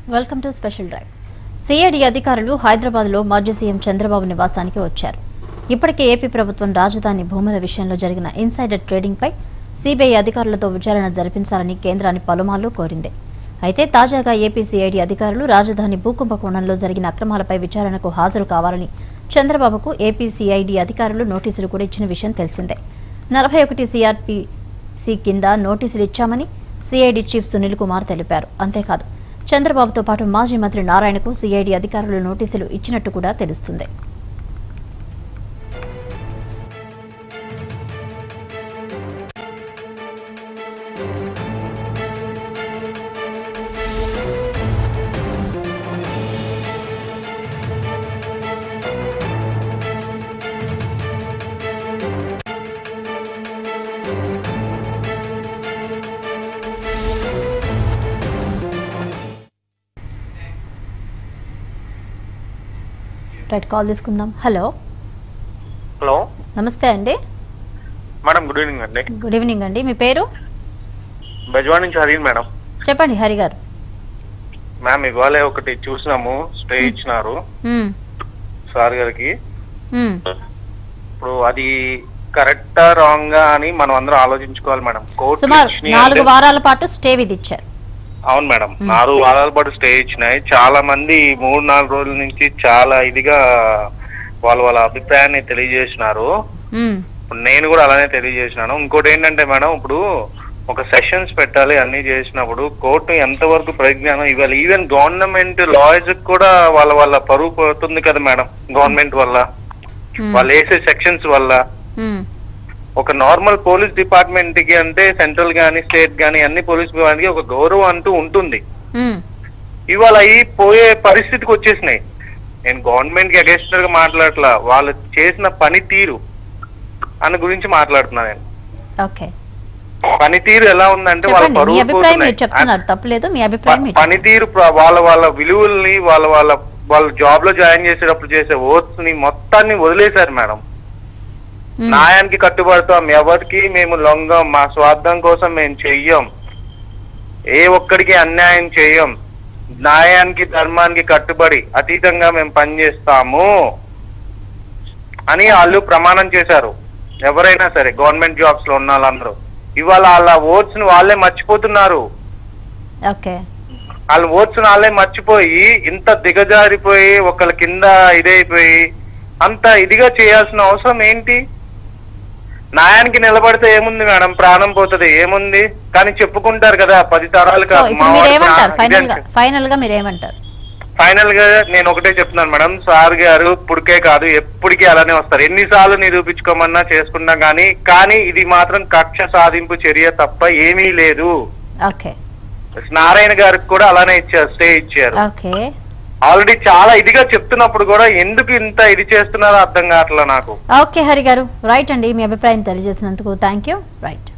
Welcome to special drive CID అధికారులు హైదరాబాద్లో మాజీ సీఎం చంద్రబాబు నివాసానికి వచ్చారు ఇప్పటికే ఏపీ ప్రభుత్వం రాజధాని భూముల విషయంలో జరిగిన ఇన్సైడర్ ట్రేడింగ్పై సిబిఐ అధికారులతో విచారణ జరిపించాలని కేంద్రాన్ని పలుమార్లు కోరింది అయితే తాజాగా ఏపీ సిఐడి అధికారులు రాజధాని భూకుంభకోణంలో జరిగిన అక్రమాలపై విచారణకు హాజరు కావాలని చంద్రబాబుకు ఏపీ సిఐడి అధికారులు నోటీసులు కూడా ఇచ్చిన విషయం తెలిసిందే నలభై ఒకటి సిఆర్పిసి కింద నోటీసులు ఇచ్చామని సిఐడి చీఫ్ సునీల్ కుమార్ తెలిపారు అంతేకాదు చంద్రబాబుతో పాటు మాజీ మంత్రి నారాయణకు సిఐడి అధికారులు నోటీసులు ఇచ్చినట్టు కూడా తెలుస్తుంది రైట్ కాల్ తీసుకుందాం హలో హలో నమస్తే అండి మేడం గుడ్ ఈవినింగ్ అండి గుడ్ ఈవినింగ్ అండి మీ పేరు బెజవాడ నుంచి హరీన్ మేడం చెప్పండి హరి గారు మ్యామ్ ఇవాళ ఒకటి చూసినాము స్టే ఇచ్చినారు మ్మ్. సార్ గారికి మ్మ్. ఇప్పుడు అది కరెక్టా రాంగా అని మనం అందరం ఆలోచించుకోవాలి మేడం కోర్టు సుమారు ఇచ్చినాయి నాలుగు అంటే- వారాల పాటు స్టే విధించారు అవును మేడం నాలుగు వారాల పాటు స్టే ఇచ్చినాయి చాలా మంది మూడు నాలుగు రోజుల నుంచి చాలా ఇదిగా వాళ్ళ వాళ్ళ అభిప్రాయాన్ని తెలియజేసినారు మ్మ్. ఇప్పుడు నేను కూడా అలానే తెలియజేసినాను ఇంకోటి ఏంటంటే మేడం ఇప్పుడు ఒక సెషన్స్ పెట్టాలి అన్ని చేసినప్పుడు కోర్టు ఎంతవరకు ప్రజ్ఞానం ఇవ్వాలి ఈవెన్ గవర్నమెంట్ లాయర్స్ కూడా వాళ్ళ వాళ్ళ పరువు పోతుంది కదా మేడం గవర్నమెంట్ వల్ల మ్మ్. వాళ్ళు వేసే సెక్షన్స్ వల్ల మ్మ్. ఒక నార్మల్ పోలీస్ డిపార్ట్మెంట్ కి అంటే సెంట్రల్ గానీ స్టేట్ గానీ అన్ని పోలీస్ డిపార్ట్మెంట్ కి ఒక గౌరవం అంటూ ఉంటుంది మ్మ్. ఇవాళ అవి పోయే పరిస్థితికి వచ్చేసినాయి నేను గవర్నమెంట్ కి అగేన్స్ట్ గా మాట్లాడట్లా వాళ్ళు చేసిన పనితీరు అని గురించి మాట్లాడుతున్నా నేను ఓకే పనితీరు ఎలా ఉందంటే వాళ్ళ చెప్పండి మీ పరువు అభిప్రాయం మీరు పోతున్నాయి. చెప్తున్నారు తప్పలేదు మీ అభిప్రాయం ప- మీరు పనితీరు ప్ర- వాళ్ళ వాళ్ళ విలువల్ని వాళ్ళ వాళ్ళ వాళ్ళ జాబ్ లో జాయిన్ చేసేటప్పుడు చేసే ఓట్స్ ని మొత్తాన్ని వదిలేశారు మేడం మ్మ్. న్యాయానికి కట్టుబడతాం ఎవరికి మేము లొంగం మా స్వార్థం కోసం మేము చెయ్యం ఏ ఒక్కడికి అన్యాయం చెయ్యం న్యాయానికి ధర్మానికి కట్టుబడి అతీతంగా మేము పనిచేస్తాము అని వాళ్ళు ప్రమాణం చేశారు ఎవరైనా సరే గవర్నమెంట్ జాబ్స్ లో ఉన్న వాళ్ళందరూ ఇవాళ వాళ్ళ ఓట్స్ ని వాళ్ళే మర్చిపోతున్నారు ఓకే వాళ్ళ ఓట్స్ వాళ్ళే మర్చిపోయి ఇంత దిగజారిపోయి ఒకళ్ళ కింద ఇదైపోయి అంత ఇదిగా చేయాల్సిన అవసరం ఏంటి న్యాయానికి నిలబడితే ఏముంది మేడం ప్రాణం పోతుంది ఏముంది కానీ చెప్పుకుంటారు కదా పది తరాలు సో కాదు ఇప్పుడు మీరు ఏమంటారు ఫైనల్ గా ఫైనల్ గా మీరు ఏమంటారు ఫైనల్ గా నేను ఒకటే చెప్తున్నాను మేడం సార్ గారు ఇప్పటికే కాదు ఎప్పటికీ అలానే వస్తారు ఎన్నిసార్లు నిరూపించుకోమన్నా చేసుకున్నా కానీ కానీ ఇది మాత్రం కక్ష సాధింపు చర్య తప్ప ఏమీ లేదు ఓకే నారాయణ గారికి కూడా అలానే ఇచ్చారు స్టే ఇచ్చారు ఓకే ఆల్రెడీ చాలా ఇదిగా చెప్తున్నప్పుడు కూడా ఎందుకు ఇంత ఇది చేస్తున్నారో అర్థం కావట్లే నాకు ఓకే హరి గారు రైట్ అండి మీ అభిప్రాయం తెలియజేసినందుకు thank you right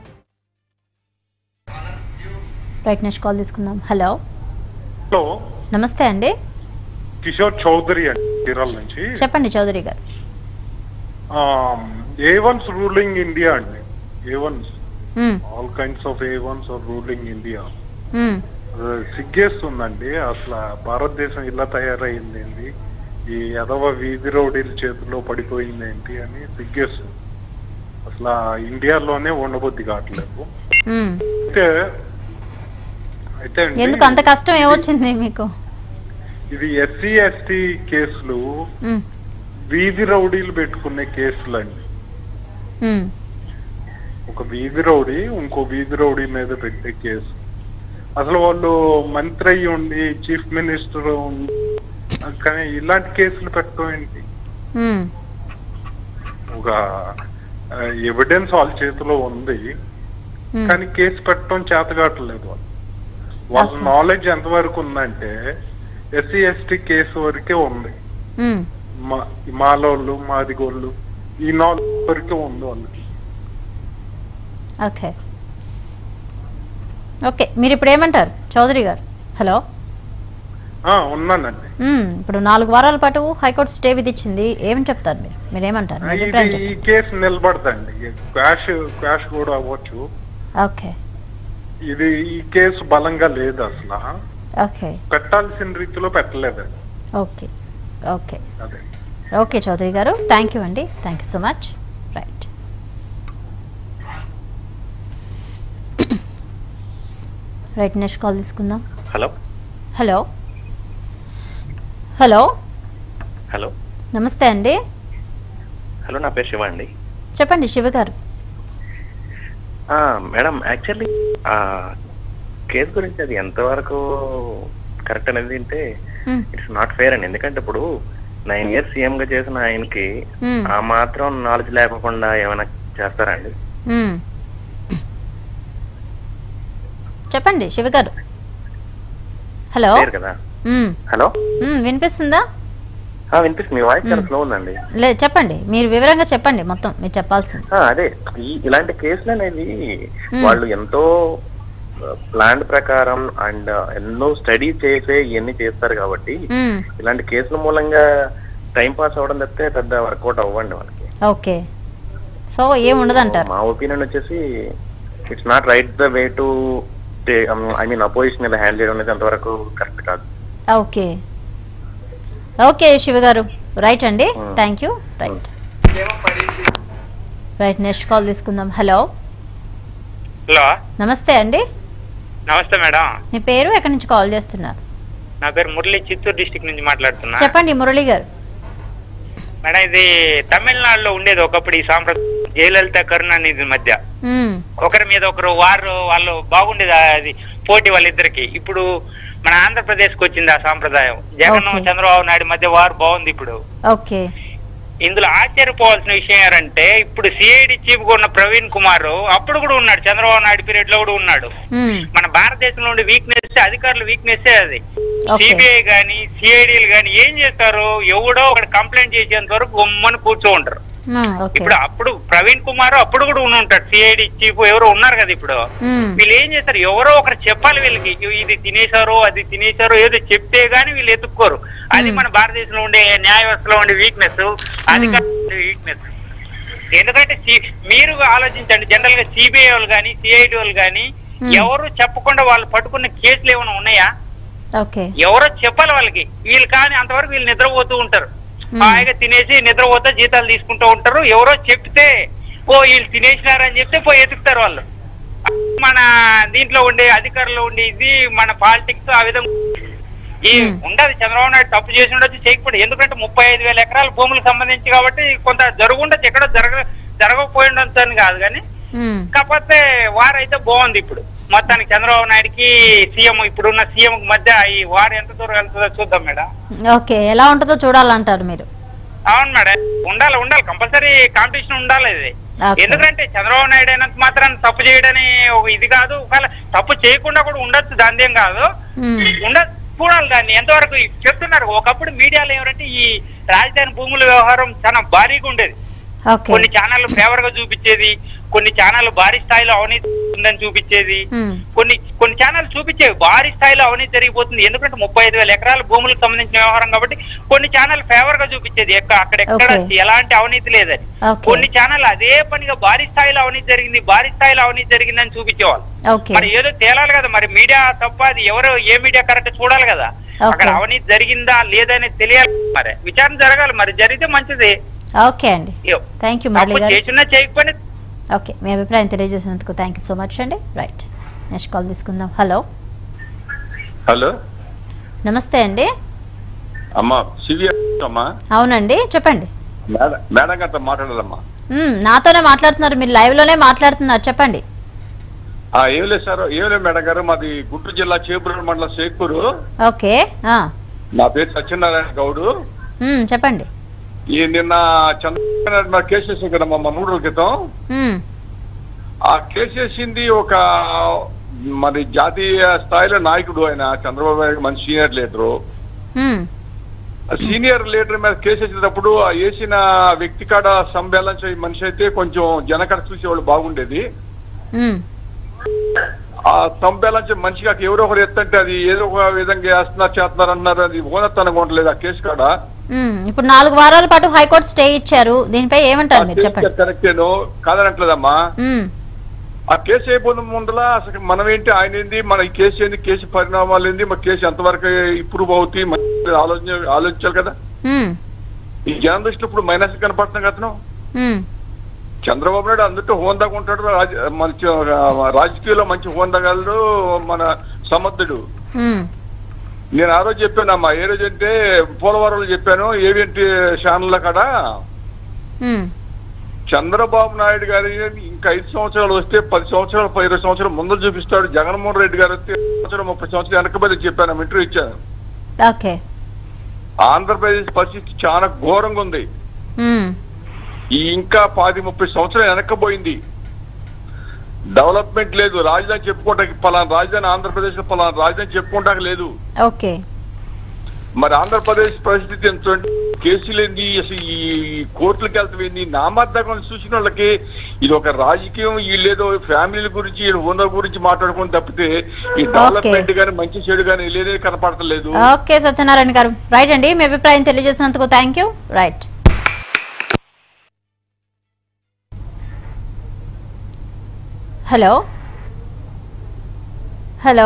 right next call తీసుకుందాం హలో హలో నమస్తే అండి కిషోర్ చౌదరి అండి చీరాల నుంచి చెప్పండి చౌదరి గారు ఏ వన్స్ రూలింగ్ ఇండియా అండి A ones hmm. All kinds of A ones are ruling India hmm. సిగ్గేస్తుందండి అసలు భారతదేశం ఇలా తయారైంది ఏంటి ఈ ఎదవ వీధి రౌడీల చేతిలో పడిపోయింది ఏంటి అని సిగ్గేస్తుంది అసలు ఆ ఇండియాలోనే ఉండబుద్ధి కావట్లేదు మ్మ్. అయితే అయితే అండి, ఎందుకు అంత కష్టం ఏమొచ్చింది మీకు ఇది ఎస్సీ ఎస్టీ కేసులు మ్మ్. వీధి రౌడీలు పెట్టుకునే కేసులు అండి మ్మ్. ఒక వీధి రౌడీ ఇంకో వీధి రౌడీ మీద పెట్టే కేసు అసలు వాళ్ళు మంత్రి అయ్యి ఉండి చీఫ్ మినిస్టర్ ఉండి కానీ ఇలాంటి కేసులు పెట్టడం ఏంటి మ్మ్. ఒక ఎవిడెన్స్ వాళ్ళ చేతిలో ఉంది మ్మ్. కానీ కేసు పెట్టడం చేత కావట్లేదు వాళ్ళు వాళ్ళ Okay. నాలెడ్జ్ ఎంతవరకు ఉందంటే ఎస్సీ ఎస్టీ కేసు వరకే ఉంది మ్మ్. మా మాలోళ్ళు మాదిగోళ్ళు ఈ నాలెడ్జ్ వరకే ఉంది వాళ్ళకి ఓకే ఓకే మీరు ఇప్పుడు ఏమంటారు చౌదరి గారు హలో ఆ, ఉన్నానండి మ్మ్. ఇప్పుడు నాలుగు వారాల పాటు హైకోర్టు స్టే విధించింది ఏమని చెప్తారు మీరు మీరు ఏమంటారు మీ ఇది అభిప్రాయం ఈ చెప్పండి. కేసు నిలబడదండి క్వాష్ క్వాష్ కూడా అవ్వచ్చు ఓకే ఇది ఈ కేసు బలంగా లేదు అసలు ఓకే పెట్టాల్సిన రీతిలో పెట్టలేదు ఓకే ఓకే అదే okay Chowdary garu thank you అండి thank you so much right right next call తీసుకుందాం హలో హలో హలో హలో నమస్తే అండి హలో నా పేరు శివ అండి చెప్పండి శివ గారు ఆ, మేడం యాక్చువల్లీ ఆ కేసు గురించి అది ఎంతవరకు కరెక్ట్ అనేది అంటే మ్మ్. ఇట్స్ నాట్ ఫేర్ అండి ఎందుకంటే ఇప్పుడు నైన్ ఇయర్స్ సీఎం గా చేసిన ఆయనకి మ్మ్. ఆ మాత్రం నాలెడ్జ్ లేకుండా ఏమైనా చేస్తారండి మ్మ్. చెప్పండి శివ గారు హలో ఫేర్ కదా మ్మ్. హలో మ్మ్, వినిపిస్తుందా ఆ, వినిపిస్తుంది మీ వాయిస్ చాలా స్లో ఉందండి లే చెప్పండి మీరు వివరంగా చెప్పండి మొత్తం మీరు చెప్పాల్సింది ఆ, అదే ఈ ఇలాంటి కేసులు అనేది మ్మ్. వాళ్ళు ఎంతో ప్లాన్ ప్రకారం అండ్ ఎన్నో స్టడీ చేసే ఇవన్నీ చేస్తారు కాబట్టి మ్మ్. ఇలాంటి కేసుల మూలంగా టైం పాస్ అవ్వడం తప్పితే పెద్ద వర్కౌట్ అవ్వండి వాళ్ళకి ఓకే సో ఏం ఉండదంటారు మా ఒపీనియన్ వచ్చేసి it's not right the way to I mean opposition ఇలా హ్యాండిల్ చేయడం అనేది అంతవరకు కరెక్ట్ కాదు ఓకే ఓకే శివ గారు రైట్ అండి Hmm. Thank you right right next call తీసుకుందాం హలో హలో నమస్తే అండి నమస్తే మేడం మీ పేరు ఎక్కడి నుంచి కాల్ చేస్తున్నారు నా పేరు మురళి చిత్తూరు డిస్టిక్ నుంచి మాట్లాడుతున్నా చెప్పండి మురళి గారు మేడం ఇది తమిళనాడులో ఉండేది ఒకప్పుడు ఈ సాంప్రదాయం జయలలిత కరుణానిధి మధ్య మ్మ్. ఒకరి మీద ఒకరు వారు వాళ్ళు బాగుండేది అది పోటీ వాళ్ళిద్దరికి ఇప్పుడు మన ఆంధ్రప్రదేశ్ కి వచ్చింది ఆ సాంప్రదాయం జగన్ Okay. చంద్రబాబు నాయుడు మధ్య వారు బాగుంది ఇప్పుడు ఓకే ఇందులో ఆశ్చర్యపోవాల్సిన విషయం ఏంటంటే ఇప్పుడు సిఐడి చీఫ్ గా ఉన్న ప్రవీణ్ కుమార్ అప్పుడు కూడా ఉన్నాడు చంద్రబాబు నాయుడు పీరియడ్ లో కూడా ఉన్నాడు మ్మ్. మన భారతదేశంలో ఉండే వీక్నెస్ అధికారుల వీక్నెస్ అది Okay. సిబిఐ గాని సిఐడిలు గాని ఏం చేస్తారు ఎవడో ఒకటి కంప్లైంట్ చేసేంత వరకు గమ్మని కూర్చో ఉంటారు మ్మ్. ఓకే ఇప్పుడు అప్పుడు ప్రవీణ్ కుమార్ అప్పుడు కూడా ఉండి ఉంటాడు సిఐడి చీఫ్ ఎవరో ఉన్నారు కదా ఇప్పుడు మ్మ్. వీళ్ళు ఏం చేస్తారు ఎవరో ఒకరు చెప్పాలి వీళ్ళకి ఇ- ఇది తినేశారు అది తినేశారు ఏదో చెప్తే గానీ వీళ్ళు ఎత్తుక్కోరు అది Hmm. మన భారతదేశంలో ఉండే న్యాయ వ్యవస్థలో ఉండే వీక్నెస్ అధికారుల వీక్నెస్ ఎందుకంటే సి- మీరు ఆలోచించండి జనరల్ గా సిబిఐ వాళ్ళు కానీ సిఐడి వాళ్ళు కానీ Hmm. ఎవరు చెప్పకుండా వాళ్ళు పట్టుకున్న కేసులు ఏమైనా ఉన్నాయా ఓకే ఎవరో చెప్పాలి వాళ్ళకి వీళ్ళు కానీ అంతవరకు వీళ్ళు నిద్రపోతూ ఉంటారు Hmm. హాయిగా తినేసి నిద్రపోతే జీతాలు తీసుకుంటూ ఉంటారు ఎవరో చెప్తే ఓ వీళ్ళు తినేసినారని చెప్తే పోయి ఎతుకుతారు వాళ్ళు మన దీంట్లో ఉండే అధికారులు ఉండే ఇది మన పాలిటిక్స్ ఆ విధంగా ఈ Hmm. ఉండదు చంద్రబాబు నాయుడు తప్పు చేసి ఉండొచ్చు చేయకపోతే ఎందుకంటే ముప్పై ఐదు వేల ఎకరాల భూములకు సంబంధించి కాబట్టి కొంత జరుగుండొచ్చు ఎక్కడో జరగ జరగకపోయి ఉండొచ్చు అని కాదు కానీ మ్మ్. కాకపోతే వారైతే బాగుంది ఇప్పుడు మొత్తానికి చంద్రబాబు నాయుడుకి సీఎం ఇప్పుడున్న సీఎం మధ్య ఈ వారు ఎంత దూరం వెళ్తుందో చూద్దాం మేడం ఓకే ఎలా ఉంటుందో చూడాలంటారు మీరు అవును మేడం ఉండాలి ఉండాలి కంపల్సరీ కాంపిటీషన్ ఉండాలి ఇది Okay. ఎందుకంటే చంద్రబాబు నాయుడు అయినంత మాత్రం తప్పు చేయడని ఒక ఇది కాదు ఒకవేళ తప్పు చేయకుండా కూడా ఉండొచ్చు దాందేం కాదు మ్మ్. ఉండ చూడాలి దాన్ని ఎంతవరకు చెప్తున్నారు ఒకప్పుడు మీడియాలో ఏమంటే ఈ రాజధాని భూముల వ్యవహారం చాలా భారీగా ఉండేది ఓకే కొన్ని ఛానళ్ళు ఫేవర్ గా చూపించేది కొన్ని ఛానళ్ళు భారీ స్థాయిలో అవినీతి ఉందని చూపించేది మ్మ్. కొన్ని కొన్ని ఛానల్ చూపించేవి భారీ స్థాయిలో అవినీతి జరిగిపోతుంది ఎందుకంటే ముప్పై ఐదు వేల ఎకరాల భూములకు సంబంధించిన వ్యవహారం కాబట్టి కొన్ని ఛానల్ ఫేవర్ గా చూపించేది ఎక్క- అక్కడ ఎక్కడ Okay. ఎలాంటి అవినీతి లేదని Okay. కొన్ని ఛానల్ అదే పనిగా భారీ స్థాయిలో అవినీతి జరిగింది భారీ స్థాయిలో అవినీతి జరిగిందని చూపించేవాళ్ళు ఓకే మరి ఏదో తేలాలి కదా మరి మీడియా తప్ప అది ఎవరు ఏ మీడియా కరెక్ట్ చూడాలి కదా Okay. అక్కడ అవినీతి జరిగిందా లేదని తెలియాలి మరి విచారణ జరగాలి మరి జరిగితే మంచిది ఓకే అండి థ్యాంక్ యూ మురళి తప్పు గారు చేసినా చేయకపోయినా ఓకే మీ అభిప్రాయం తెలియజేసినందుకు థ్యాంక్ యూ సో మచ్ అండి రైట్ నెక్స్ట్ కాల్ తీసుకుందాం హలో హలో నమస్తే అండి అమ్మా సివి అమ్మా అవునండి చెప్పండి మేడం మేడం గారితో మాట్లాడాలమ్మా మ్మ్, నాతోనే మాట్లాడుతున్నారు మీరు లైవ్లోనే మాట్లాడుతున్నారు చెప్పండి ఆ, ఏం లేదు సార్ ఏం లేదు మేడం గారు మాది గుంటూరు జిల్లా చేపూరు మండలం శేఖూరు ఓకే ఆ, నా పేరు సత్యనారాయణ గౌడు మ్మ్, చెప్పండి ఈ నిన్న చంద్రబాబు నాయుడు మీద కేసు వేసింది కదమ్మా మా మూడు రోజుల క్రితం మ్మ్, ఆ కేసు వేసింది ఒక మరి జాతీయ స్థాయిలో నాయకుడు ఆయన చంద్రబాబు నాయుడు మంచి సీనియర్ లీడరు మ్మ్, ఆ సీనియర్ లీడర్ మీద కేసు వేసేటప్పుడు ఆ వేసిన వ్యక్తి కాడ సంబేళించే మనిషి అయితే కొంచెం జనకడ చూసేవాళ్ళు బాగుండేది మ్మ్, ఆ సంపేలంచి మనిషిగా ఎవరో ఒకరు ఎత్తంటే అది ఏదో ఒక విధంగా వేస్తున్నారు చేస్తున్నారు అన్నారు అది ఓనత్తనంగా ఉండలేదు ఆ కేసు కాడ మ్మ్. ఇప్పుడు నాలుగు వారాల పాటు హైకోర్టు స్టే ఇచ్చారు దీనిపై ఏమంటారు మీరు చెప్పండి కరెక్టేను కాదనట్లేదమ్మా మ్మ్, ఆ కేసు అయిపోయిన ముందల అసలు మనం ఏంటి ఆయన ఏంది మన ఈ కేసు ఏంది కేసు పరిణామాలు ఏంది మన కేసు ఎంతవరకు ఇంప్రూవ్ అవుతాయి మన ఆలోచన ఆలోచించాలి కదా మ్మ్, ఈ జనం దృష్టిలో ఇప్పుడు మైనస్ కనపడుతున్నాం అతను మ్మ్, చంద్రబాబు నాయుడు అందుతో హోందాగా ఉంటాడు రాజ మంచి రాజకీయంలో మంచి హోందాగాడు మన సమర్థుడు మ్మ్, నేను ఆ రోజు చెప్పానమ్మా ఏ రోజు అంటే పోలవరంలో చెప్పాను ఏవింటి ఛానళ్ళ కాడ మ్మ్, చంద్రబాబు నాయుడు గారి ఇంకా ఐదు సంవత్సరాలు వస్తే పది సంవత్సరాలు ఇరవై సంవత్సరాలు ముందు చూపిస్తాడు జగన్మోహన్ రెడ్డి గారు వస్తే ఇరవై సంవత్సరాలు ముప్పై సంవత్సరాలు వెనకబడి చెప్పాను ఇంటర్వ్యూ ఇచ్చాను ఓకే ఆంధ్రప్రదేశ్ పరిస్థితి చాలా ఘోరంగా ఉంది మ్మ్, ఈ ఇంకా పది ముప్పై సంవత్సరాలు వెనక్కపోయింది డెవలప్మెంట్ లేదు రాజధాని చెప్పుకోవటానికి పలానా రాజధాని ఆంధ్రప్రదేశ్ లో పలానా రాజధాని చెప్పుకోవటానికి లేదు ఓకే మరి ఆంధ్రప్రదేశ్ పరిస్థితి ఎంత అంటే కేసులు ఏంది అసలు ఈ కోర్టులకు వెళ్తాం నామర్థకం చూసిన వాళ్ళకి ఇది ఒక రాజకీయం వీళ్ళేదో ఫ్యామిలీల గురించి ఓనర్ గురించి మాట్లాడుకుని తప్పితే ఈ డెవలప్మెంట్ గానీ మంచి చెడు గానీ లేదే కనపడతలేదు ఓకే సత్యనారాయణ గారు రైట్ అండి మీ అభిప్రాయం తెలియజేసినందుకు thank you right hello hello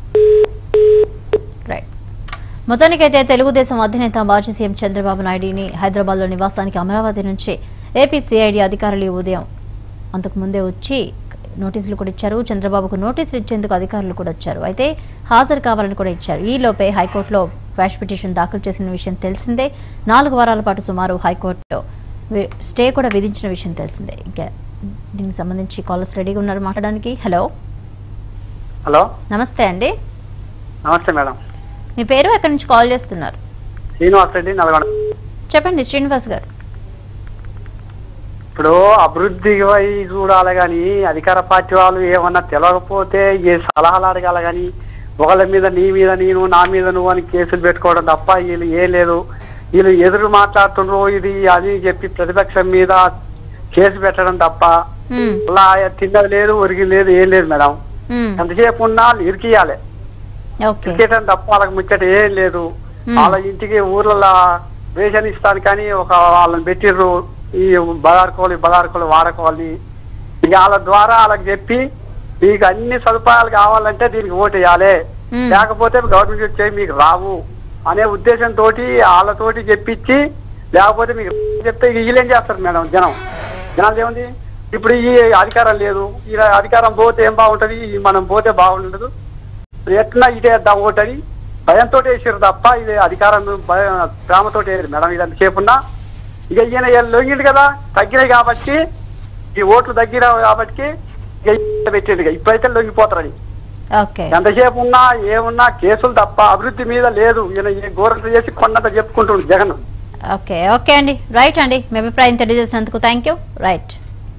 right మొత్తానికైతే తెలుగుదేశం అధినేత మాజీ సీఎం చంద్రబాబు నాయుడిని హైదరాబాద్లో నివాసానికి అమరావతి నుంచి ఏపీ సిఐడి అధికారులు ఈ ఉదయం అంతకు ముందే వచ్చి నోటీసులు కూడా ఇచ్చారు చంద్రబాబుకు నోటీసులు ఇచ్చేందుకు అధికారులు కూడా వచ్చారు అయితే హాజరు కావాలని కూడా ఇచ్చారు ఈ లోపే హైకోర్టులో క్వాష్ పిటిషన్ దాఖలు చేసిన విషయం తెలిసిందే నాలుగు వారాల పాటు సుమారు హైకోర్టు వి- స్టే కూడా విధించిన విషయం తెలిసిందే ఇంకా దీనికి సంబంధించి కాలర్స్ రెడీగా ఉన్నారు మాట్లాడడానికి హలో హలో నమస్తే అండి నమస్తే మేడం మీ పేరు ఎక్కడి నుంచి కాల్ చేస్తున్నారు శ్రీనివాస్ రెడ్డి నల్గొండ చెప్పండి శ్రీనివాస్ గారు ఇప్పుడు అభివృద్ధి వై చూడాలి కానీ అధికార పార్టీ వాళ్ళు ఏమన్నా తెలియకపోతే ఏ సలహాలు అడగాలి కానీ ఒకళ్ళ మీద నీ మీద నేను నా మీద నువ్వు అని కేసులు పెట్టుకోవడం తప్ప వీళ్ళు ఏం లేదు వీళ్ళు ఎదురు మాట్లాడుతుండ్రు ఇది అది చెప్పి ప్రతిపక్షం మీద కేసు పెట్టడం తప్ప మ్మ్, అలా తిన్నది లేదు ఒరిగి లేదు ఏం లేదు మేడం మ్మ్, ఎంతసేపు ఉన్నా వాళ్ళు ఇరికియాలి ఓకే క్రికెట్ తప్ప వాళ్ళకి ముచ్చట ఏం లేదు Hmm. వాళ్ళ ఇంటికి ఊర్లలో రేషన్ ఇస్తాను కానీ ఒక వాళ్ళని పెట్టిర్రు ఈ బదార్కోలు బదార్కోలు వాడుకోవాలి ఇక వాళ్ళ ద్వారా వాళ్ళకి చెప్పి మీకు అన్ని సదుపాయాలు కావాలంటే దీనికి ఓటు వేయాలి Hmm. లేకపోతే గవర్నమెంట్ వచ్చే మీకు రావు అనే ఉద్దేశంతో వాళ్ళతోటి చెప్పించి లేకపోతే మీకు చెప్తే ఇక వీళ్ళేం చేస్తారు మేడం జనం జనాలు ఏముంది ఇప్పుడు ఈ అధికారం లేదు ఈ అధికారం పోతే ఏం బాగుంటది ఈ మనం పోతే బాగుండదు ఎట్లా ఇటేద్దాం ఓటని భయంతో వేసారు తప్ప ఇది అధికారం భయం ప్రేమతో వేయరు మేడం ఇది సేపున్నా ఇక ఈయన ఈయన లొంగిండు కదా తగ్గినాయి కాబట్టి ఈ ఓట్లు తగ్గినాయి కాబట్టి ఇక ఈయన పెట్టిండు ఇక ఇప్పుడైతే లొంగిపోతారని ఓకే ఎంతసేపు ఉన్నా ఏమున్నా కేసులు తప్ప అభివృద్ధి మీద లేదు ఈయన ఈ ఘోరంత చేసి కొండంత చెప్పుకుంటుండు జగన్ ఓకే ఓకే అండి రైట్ అండి మీ అభిప్రాయం తెలియజేసినందుకు thank you right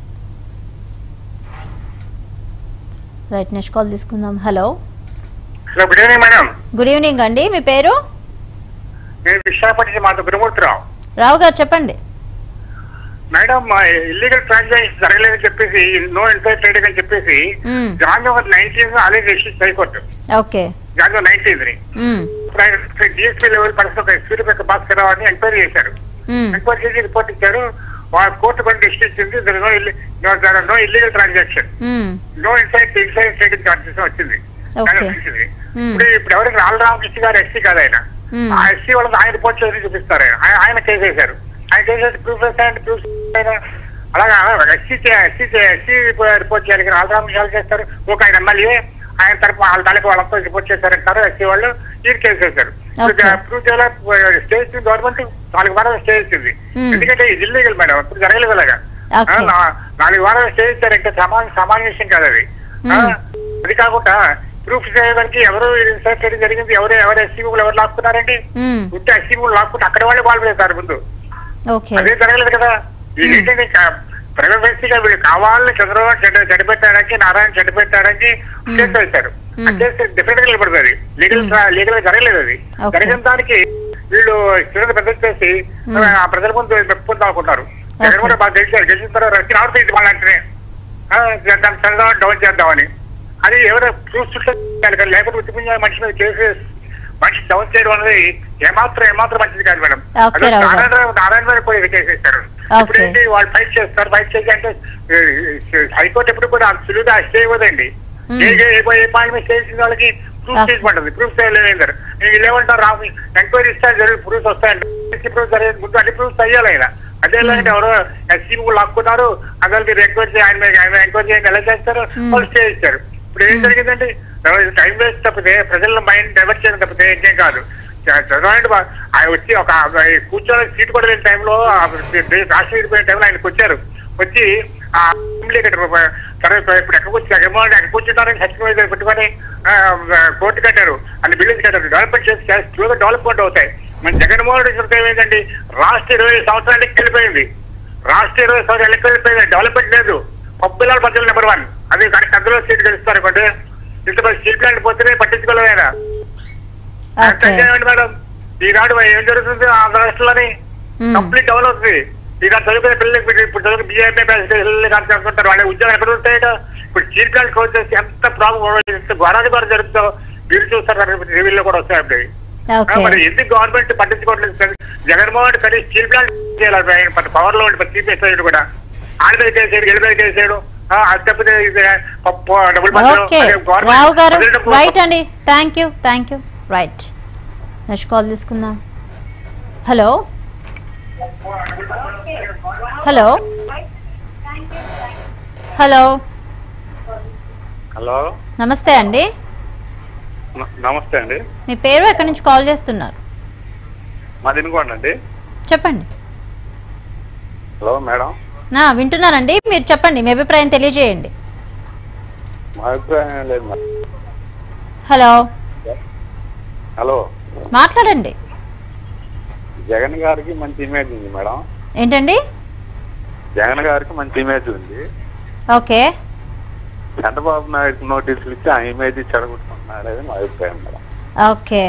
right next call తీసుకుందాం hello hello good evening madam good evening అండి మీ పేరు నేను విశాఖపట్నం మాతో గురుమూర్తిరావు రావు గారు చెప్పండి మేడం ఇల్లీగల్ ట్రాన్సాక్షన్ జరగలేదని చెప్పేసి నో ఇంటర్ ట్రేడింగ్ అని చెప్పేసి hmm. January nineteen already register high court okay January nineteen ని మ్మ్. ఇప్పుడు ఆయన డిఎస్పీ లెవెల్ పరిస్థితి సూర్యపేట భాస్కర్ రావు అని ఎంక్వైరీ చేశారు మ్మ్. ఎంక్వైరీ చేసి రిపోర్ట్ ఇచ్చారు వాళ్ళ కోర్టు కొన్ని డిసిషన్ ఇచ్చింది no no illegal transaction hmm. No inside inside trading charges వచ్చింది Okay. దాని వచ్చింది. Hmm. ఇప్పుడు ఇప్పుడు ఎవరికి రాళ్ళ రామకృష్ణ గారు ఎస్సీ కాదు ఆయన Hmm. ఆ ఎస్సీ వాళ్ళకి ఆయన రిపోర్ట్ చేసి చూపిస్తారు ఆయన ఆయన- ఆయన కేసు వేశారు ఆయన కేసు వేసి ప్రూఫ్ వేస్తారంటే ప్రూఫ్ అలాగా ఎస్సీ ఎస్సీ ఎస్సీ రిపోర్ట్ చేయాలి రాళ్ళ రామకృష్ణ చేస్తారు ఒక ఆయన ఎమ్మెల్యే ఆయన తరపు వాళ్ళ తలపు వాళ్ళంతా రిపోర్ట్ చేశారంటారు ఎస్సీ వాళ్ళు ఈ కేసు వేశారు Okay. ప్రూఫ్ చేయాలి స్టే ఇచ్చింది గవర్నమెంట్ నాలుగు వారాలు స్టే ఇచ్చింది Hmm. ఎందుకంటే ఇది ఇల్లీగల్ మేడం ఇప్పుడు జరగలేదు అలాగా Okay. ఆ, నా- నాలుగు వారాలు స్టే ఇచ్చారంటే సమాన సామాన్య విషయం కాదు అది ఆ, Hmm. అది కాకుండా ప్రూఫ్ చేయడానికి ఎవరు ఇన్సర్ట్ చేయడం జరిగింది ఎవరు ఎవరు ఎస్సీ ఎవరు లాక్కున్నారండి మ్మ్. ఉంటే ఎస్సీ లాక్కుంటే అక్కడ వాళ్ళే వాళ్ళు వేశారు ముందు ఓకే అదే జరగలేదు కదా ఇది ఏంటంటే ప్రైవేట్ వ్యక్తిగా వీళ్ళు కావాలని చంద్రబాబు చెడ్డ చెడిపెట్టడానికి నారాయణ చెడిపెట్టడానికి కేసు వేశారు ఆ కేసు డిఫరెంట్ గా నిలబడుతుంది లీగల్ లీగల్ గా జరగలేదు అది Okay. జరిగిన దానికి వీళ్ళు చిన్న పెద్ద చేసి ఆ ప్రజల ముందు మెప్పుకుందాం అనుకుంటారు జగన్ కూడా బాగా గెలిచారు గెలిచిన తర్వాత వచ్చి రావడం ఇది వాళ్ళంటేనే ఆ, దాన్ని చంద్రబాబు డౌన్ చేద్దామని అది ఎవరో చూస్తుంటే లేకపోతే ఉత్తిపించే మనిషి మీద కేసు వేసి మనిషి డౌన్ చేయడం అనేది ఏమాత్రం ఏమాత్రం మంచిది కాదు మేడం Okay, అదే రావు గారు. నారాయణ నారాయణ గారు పోయి కేసేస్తారు Okay. ఇప్పుడు ఏంటి వాళ్ళు ఫైట్ చేస్తారు ఫైట్ చేసి అంటే ఏ, ఏ, హైకోర్టు ఎప్పుడు కూడా సులువుగా స్టే ఇవ్వదండి Hmm. ఏ ఏ ఏ- ఏ పాయింట్ మీద స్టే ఇచ్చిన వాళ్ళకి ప్రూఫ్ Okay. తీసుకుంటుంది ప్రూఫ్ చేయలేదు వీళ్ళు ఏమంటారు రాము ఎంక్వైరీ ఇస్తారు జరిగి ప్రూఫ్ వస్తాయండి ప్రూఫ్ జరిగే ముందు అన్ని ప్రూఫ్ అయ్యాలి ఆయన అదే లేదంటే ఎవరో ఎస్సీ లాక్కున్నారు అసలు మీరు ఎంక్వైరీ ఆయన మీద- ఆయన ఎంక్వైరీ చేయండి ఎలా చేస్తారు Hmm. వాళ్ళు స్టే ఇచ్చారు ఇప్పుడు ఏం జరిగిందంటే టైం వేస్ట్ తప్పితే ప్రజల మైండ్ డైవర్ట్ చేయడం తప్పితే ఇంకేం కాదు చ- చదవండి బా- ఆయన వచ్చి ఒక ఆ కూర్చోని సీట్ కూడా లేని టైంలో ఆ రాష్ట్రం విడిపోయిన టైంలో ఆయనకు వచ్చారు వచ్చి ఆ అసెంబ్లీ కట్టారు సరే ఇప్పుడు ఎక్కడికి వచ్చి జగన్మోహన్ ఎక్కడ కూర్చుంటారని సచివాలయం పెట్టుకొని ఆ, కోర్టు కట్టారు అన్ని బిల్డింగ్స్ కట్టారు డెవలప్మెంట్ చేసి స్లోగా డెవలప్మెంట్ అవుతాయి మన జగన్మోహన్ రెడ్డి చెప్తే ఏమైందండి రాష్ట్ర ఇరవై సంవత్సరాలు వెళ్ళిపోయింది రాష్ట్ర ఇరవై సంవత్సరాలు వెళ్ళిపోయింది డెవలప్మెంట్ లేదు పప్పుల ప్రజలు నెంబర్ వన్ అది కానీ అందులో సీట్ గెలుస్తారు అనుకోండి ఇంతమంది స్టీల్ ప్లాంట్ పోతేనే పట్టించుకోలేదు ఆయన ఓకే అంతేనండి మేడం ఈనాడు ఏం జరుగుతుంది ఆంధ్ర రాష్ట్రంలోని మ్మ్. కంప్లీట్ డెవలప్ అవుతుంది ఇక చదువుకునే పిల్లలకి ఇప్పుడు- ఇప్పుడు చదువుకు బీఏపీ పిల్లలు కనుకుంటారు వాళ్ళ ఉద్యోగాలు ఎక్కడ ఉంటాయట ఇప్పుడు స్టీల్ ప్లాంట్ క్లోజ్ చేసి ఎంత ప్రాబ్లం ఎంత ఘోరాది కూడా జరుగుతుందో మీరు చూస్తారు టీవీలో కూడా వస్తాయి అప్పుడు ఆ, ఓకే మరి ఎందుకు గవర్నమెంట్ పట్టించుకోవట్లేదు సార్ జగన్మోహన్ రెడ్డి కనీసం స్టీల్ ప్లాంట్ చేయాలి ఆయన పవర్ లో ఉండి చీఫ్ వేసాడు కూడా ఆడ మీద కేసాడు గెలి మీద కేసాడు ఆ, అది తప్పితే ఇది పప్పు డబ్బులు పంచడం, ఓకే అదే గవర్నమెంట్ రావు గారు ప్రజల డబ్బులు- రైట్ అండి thank you thank you right next call తీసుకుందాం హలో హలో హలో హలో నమస్తే అండి న- నమస్తే అండి మీ పేరు ఎక్కడి నుంచి కాల్ చేస్తున్నారు మాది ఇనుకోండి అండి చెప్పండి హలో మేడం నా వింటున్నానండి మీరు చెప్పండి మీ అభిప్రాయం తెలియజేయండి మా అభిప్రాయం ఏం లేదు మేడం హలో హలో మాట్లాడండి జగన్ గారికి మంచి ఇమేజ్ ఉంది మేడం ఏంటండి జగన్ గారికి మంచి ఇమేజ్ ఉంది ఓకే చంద్రబాబు నాయుడు నోటీసులు ఇచ్చి ఆ ఇమేజ్ చెడగొట్టుకుంటున్నారని మా అభిప్రాయం మేడం ఓకే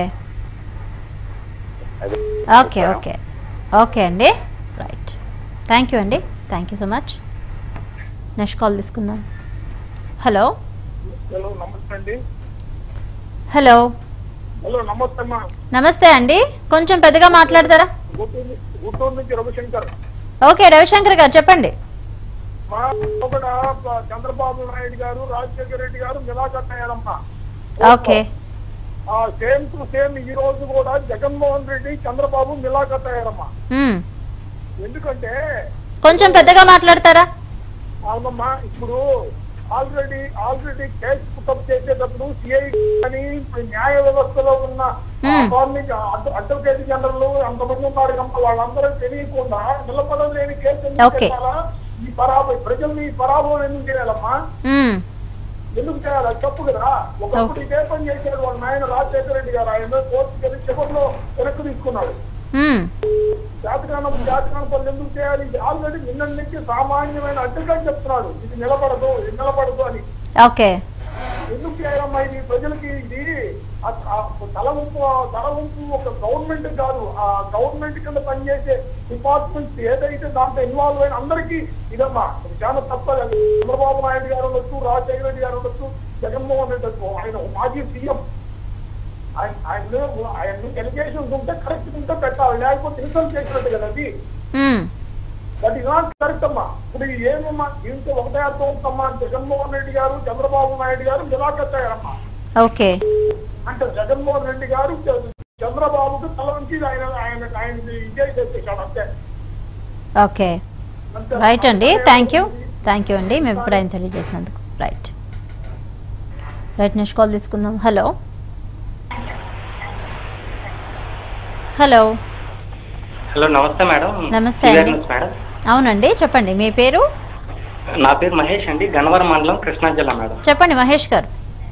అది ఓకే ఓకే ఓకే అండి రైట్ థ్యాంక్ యూ అండి thank you so much next call తీసుకుందాం హలో హలో నమస్తే అండి హలో హలో నమస్తే అమ్మా నమస్తే అండి కొంచెం పెద్దగా మాట్లాడతారా గుంటూరు గుంటూరు నుంచి రవిశంకర్ ఓకే రవిశంకర్ గారు చెప్పండి మా ఒకట చంద్రబాబు నాయుడు గారు రాజశేఖర రెడ్డి గారు మిలాఖత్ అయ్యారమ్మా ఓకే ఆ సేమ్ టు సేమ్ ఈ రోజు కూడా జగన్మోహన్ రెడ్డి చంద్రబాబు మిలాఖత్ అయ్యారమ్మా మ్మ్. ఎందుకంటే కొంచెం పెద్దగా మాట్లాడతారా అవునమ్మా ఇప్పుడు ఆల్రెడీ ఆల్రెడీ కేసు పుట్టప్ చేసేటప్పుడు సిఐ అని ఇప్పుడు న్యాయ వ్యవస్థలో ఉన్న Hmm. అడ్వకేట్ జనరల్ అంతమంది ఉన్నారు కనుక వాళ్ళందరూ తెలియకుండా నిలబడలేని కేసు ఎందుకు Okay. పెట్టాలా? ఈ పరాభం ప్రజల్ని ఈ పరాభవం ఎందుకు చేయాలమ్మా మ్మ్. ఎందుకు చేయాలి అది తప్పు కదా ఒకప్పుడు Okay. ఇదే పని చేశాడు వాళ్ళ నాయన రాజశేఖర రెడ్డి గారు ఆయన కోర్టు వెళ్ళి చివరిలో వెనక్కి తీసుకున్నాడు మ్మ్. జాతకానం జాతకానం పనులు ఎందుకు చేయాలి ఇది ఆల్రెడీ నిన్న నుంచి సామాన్యమైన అడ్డుగా చెప్తున్నాడు ఇది నిలబడదు ఇది నిలబడదు అని ఓకే ఎందుకు చేయాలమ్మా ఇది ప్రజలకి ఇది ఆ- ఆ తల వంపు తల వంపు ఒక గవర్నమెంట్ కాదు ఆ గవర్నమెంట్ కింద పనిచేసే డిపార్ట్మెంట్స్ ఏదైతే దాంట్లో ఇన్వాల్వ్ అయిన అందరికీ ఇదమ్మా ఇది చాలా తప్పదు చంద్రబాబు నాయుడు గారు ఉండొచ్చు రాజశేఖర రెడ్డి గారు ఉండొచ్చు జగన్మోహన్ రెడ్డి ఉండొచ్చు ఆయన ఒక మాజీ సీఎం ఆయన ఆయన ఆయన ఎలిగేషన్స్ ఉంటే కరెక్ట్ ఉంటే పెట్టాలి లేకపోతే ఇన్సల్ట్ చేసినట్టు కదా అది hmm. That is not correct అమ్మా ఇప్పుడు ఇది ఏమమ్మా దీంతో ఒకటే అర్థం అవుతుందమ్మా జగన్మోహన్ రెడ్డి గారు చంద్రబాబు నాయుడు గారు నిరాకర్తయ్యారమ్మా ఓకే అంటే జగన్మోహన్ రెడ్డి గారు చ- చంద్రబాబుకు తల నుంచి ఆయన ఆయన ఆయన ఇదే చేసేసాడు అంతే ఓకే అంతే రైట్ అండి థ్యాంక్ యూ థ్యాంక్ యూ అండి మీ అభిప్రాయం తెలియజేసినందుకు రైట్ రైట్ నెక్స్ట్ కాల్ తీసుకుందాం హలో హలో హలో నమస్తే మేడం నమస్తే టీవీ అండి. న్యూస్ మేడం అవునండి చెప్పండి మీ పేరు నా పేరు మహేష్ అండి గన్నవరం మండలం కృష్ణా జిల్లా మేడం చెప్పండి మహేష్ గారు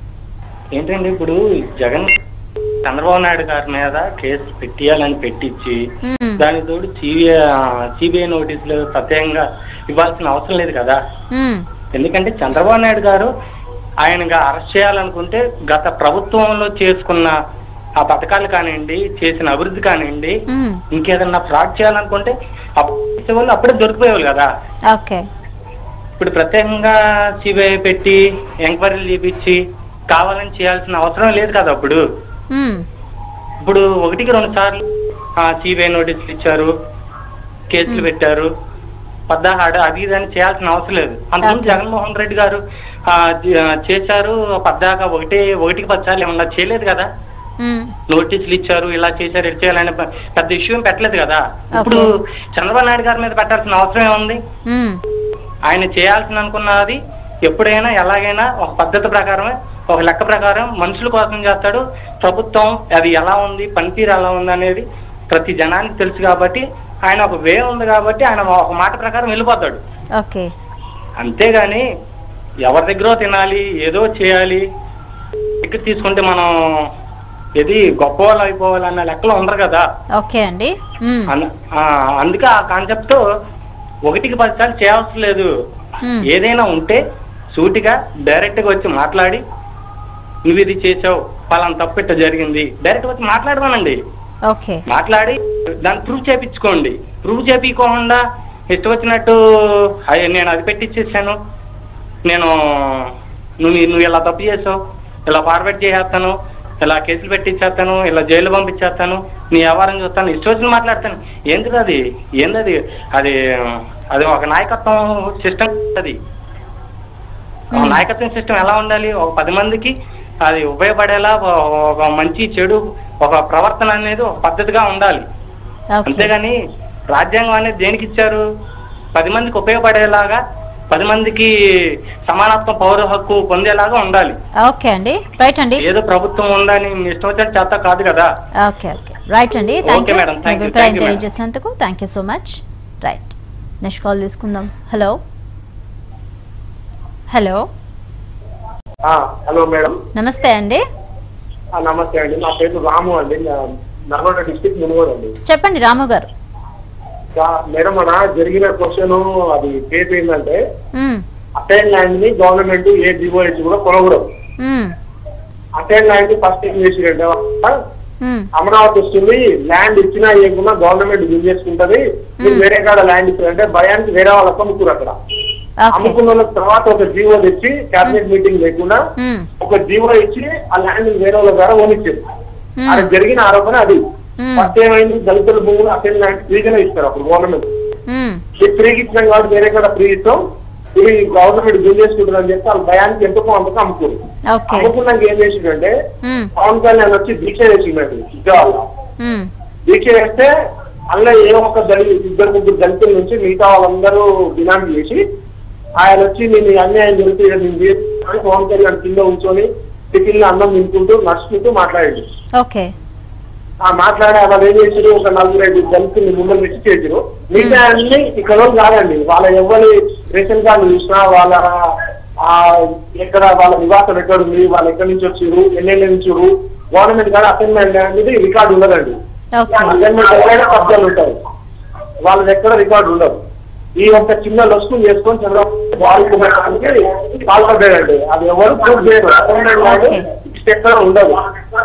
ఏంటండి ఇప్పుడు జగన్ చంద్రబాబు నాయుడు గారి మీద కేసు పెట్టియాలని పెట్టించి మ్మ్. దానికి తోడు సిబిఐ సిబిఐ నోటీసులు ప్రత్యేకంగా ఇవ్వాల్సిన అవసరం లేదు కదా మ్మ్. ఎందుకంటే చంద్రబాబు నాయుడు గారు ఆయనగా అరెస్ట్ చేయాలనుకుంటే గత ప్రభుత్వంలో చేసుకున్న ఆ పథకాలు కానివ్వండి చేసిన అభివృద్ధి కానివ్వండి మ్మ్. ఇంకేదన్నా ఫ్రాడ్ చేయాలనుకుంటే అప్పుడు చేసేవాళ్ళు అప్పుడే దొరికిపోయేవాళ్ళు కదా ఓకే ఇప్పుడు ప్రత్యేకంగా సిబిఐ పెట్టి ఎంక్వైరీలు చేపించి కావాలని చేయాల్సిన అవసరం లేదు కదా అప్పుడు మ్మ్. ఇప్పుడు ఒకటికి రెండు సార్లు సిబిఐ నోటీసులు ఇచ్చారు కేసులు పెట్టారు పద్దాహాడు అది ఇది అని చేయాల్సిన అవసరం లేదు అంతకుముందు జగన్మోహన్ రెడ్డి గారు ఆ, జ- ఆ, చేశారు పద్దాక ఒకటే ఒకటికి పది సార్లు ఏమన్నా చేయలేదు కదా మ్మ్. నోటీసులు ఇచ్చారు ఇలా చేశారు ఇలా చేయాలని ప- పెద్ద ఇష్యూ ఏం పెట్టలేదు కదా ఇప్పుడు చంద్రబాబు నాయుడు గారి మీద పెట్టాల్సిన అవసరం ఏముంది మ్మ్. ఆయన చేయాల్సిన అనుకున్నది ఎప్పుడైనా ఎలాగైనా ఒక పద్ధతి ప్రకారమే ఒక లెక్క ప్రకారం మనుషుల కోసం చేస్తాడు ప్రభుత్వం అది ఎలా ఉంది పనితీరు ఎలా ఉంది అనేది ప్రతి జనానికి తెలుసు కాబట్టి ఆయన ఒక వే ఉంది కాబట్టి ఆయన ఒక మాట ప్రకారం వెళ్ళిపోతాడు ఓకే అంతేగాని ఎవరి దగ్గర తినాలి ఏదో చేయాలి దగ్గర తీసుకుంటే మనం ఇది గొప్ప వాళ్ళు అయిపోవాలి అన్న లెక్కలో ఉండరు కదా ఓకే అండి మ్మ్. అన్న- ఆ, అందుకే ఆ కాన్సెప్ట్ ఒకటికి పది సార్లు చేయవసరం లేదు మ్మ్. ఏదైనా ఉంటే సూటిగా డైరెక్ట్ గా వచ్చి మాట్లాడి నువ్వు ఇది చేసావు పలానా తప్పు ఇట్ట జరిగింది డైరెక్ట్ వచ్చి మాట్లాడమనండి ఓకే మాట్లాడి దాన్ని ప్రూవ్ చేపించుకోండి ప్రూవ్ చేపించుకోకుండా ఇష్టం వచ్చినట్టు అయ్య నేను అది పెట్టించేసాను నేను నువ్వు నువ్వు ఇలా తప్పు చేసావు ఇలా ఫార్వర్డ్ చేసేస్తాను ఇలా కేసులు పెట్టించేస్తాను ఇలా జైలు పంపించేస్తాను నీ వ్యవహారం చూస్తాను ఇష్టం వచ్చిన మాట్లాడతాను ఏంటిది అది ఏందది అది అది ఒక నాయకత్వం సిస్టమ్ అది ఒక నాయకత్వం సిస్టమ్ ఎలా ఉండాలి ఒక పది మందికి అది ఉపయోగపడేలా ఒక- ఒక మంచి చెడు ఒక ప్రవర్తన అనేది ఒక పద్ధతిగా ఉండాలి ఓకే అంతేగాని రాజ్యాంగం అనేది దేనికి ఇచ్చారు పది మందికి ఉపయోగపడేలాగా పది మందికి సమానత్వ పౌర హక్కు పొందేలాగా ఉండాలి ఓకే అండి రైట్ అండి ఏదో ప్రభుత్వం ఉందని మీ ఇష్టం వచ్చినట్టు చేత కాదు కదా ఓకే ఓకే రైట్ అండి థ్యాంక్ Okay, యూ madam. మీ Thank you. అభిప్రాయం Thank you, madam. తెలియజేసినందుకు thank you so much right next call తీసుకుందాం హలో హలో హలో మేడం నమస్తే అండి ఆ, నమస్తే అండి నా పేరు రాము అండి నా- నల్గొండ డిస్టిక్ మునుగోడు అండి చెప్పండి రాము గారు ఆ, మేడం మన జరిగిన క్వశ్చన్ అది కేసు ఏంటంటే మ్మ్. అటైన్ ల్యాండ్ ని గవర్నమెంట్ ఏ డివోఎస్ కూడా కొనకూడదు మ్మ్. అటైన్ ల్యాండ్ ఫస్ట్ ఏం చేసిరంటే మ్మ్. అమరావతి వస్తుంది ల్యాండ్ ఇచ్చినా ఇవ్వకుండా గవర్నమెంట్ బిల్ చేసుకుంటది మీరు వేరే కాడ ల్యాండ్ ఇచ్చారంటే భయానికి వేరే వాళ్ళకి అమ్ముకురు అక్కడ ఓకే అమ్ముకున్న వాళ్ళకి తర్వాత ఒక జీవో తెచ్చి క్యాబినెట్ మీటింగ్ లేకుండా మ్మ్. ఒక జీవో ఇచ్చి ఆ ల్యాండ్ వేరే వాళ్ళ ద్వారా ఓనిచ్చారు మ్మ్. అది జరిగిన ఆరోపణ అది మ్మ్. ఫస్ట్ ఏమైంది దళితుల భూములు అసలు ల్యాండ్ ఫ్రీగానే ఇస్తారు అప్పుడు గవర్నమెంట్ మ్మ్. ఇది ఫ్రీగా ఇచ్చినాం కాబట్టి వేరే కాడ ఫ్రీ ఇస్తాం ఇవి గవర్నమెంట్ బిల్ చేసుకుంటారు అని చెప్పి వాళ్ళ భయానికి ఎంతకో అంతకో అమ్ముకోరు ఓకే అమ్ముకున్నాక ఏం చేసిండంటే మ్మ్. పవన్ కళ్యాణ్ వచ్చి దీక్ష చేసిండండి విజయవాడ మ్మ్. దీక్ష చేస్తే అందులో ఏ ఒక్క దళి ఇద్దరు ముగ్గురు దళితుల నుంచి మిగతా వాళ్ళందరూ డిమాండ్ చేసి ఆయన వచ్చి నేను ఈ అన్యాయం జరుగుతుంది నేను చేస్తాను పవన్ కళ్యాణ్ కింద ఉంచుకొని టిఫిన్ అన్నం తింటుంటూ నడుచుకుంటూ మాట్లాడండి ఓకే ఆ మాట్లాడే వాళ్ళు ఏం చేసారు ఒక నలుగురు ఐదు దళితుల్ని ముందు పెట్టి చేసారు మిగతా అన్ని ఇక్కడ వాళ్ళు కాదండి వాళ్ళ ఎవరి రేషన్ కార్డు చూసినా వాళ్ళ ఆ ఎక్కడ వాళ్ళ నివాసం ఎక్కడ ఉంది వాళ్ళు ఎక్కడి నుంచి వచ్చారు ఎన్నెళ్ళ నుంచి గవర్నమెంట్ కాడ అసైన్మెంట్ అనేది రికార్డు ఉండదండి ఓకే అసైన్మెంట్ ఎవరైనా కబ్జాలు ఉంటాయి వాళ్ళది ఎక్కడ రికార్డు ఉండదు ఈ ఒక్క చిన్న లొసుకుని చేసుకొని చంద్రబాబు వాడుకోవడానికి పాల్పడ్డాడండి అది ఎవరు ప్రూఫ్ చేయరు అసైన్మెంట్ వాళ్ళు Okay. ఎక్కడ ఉండదు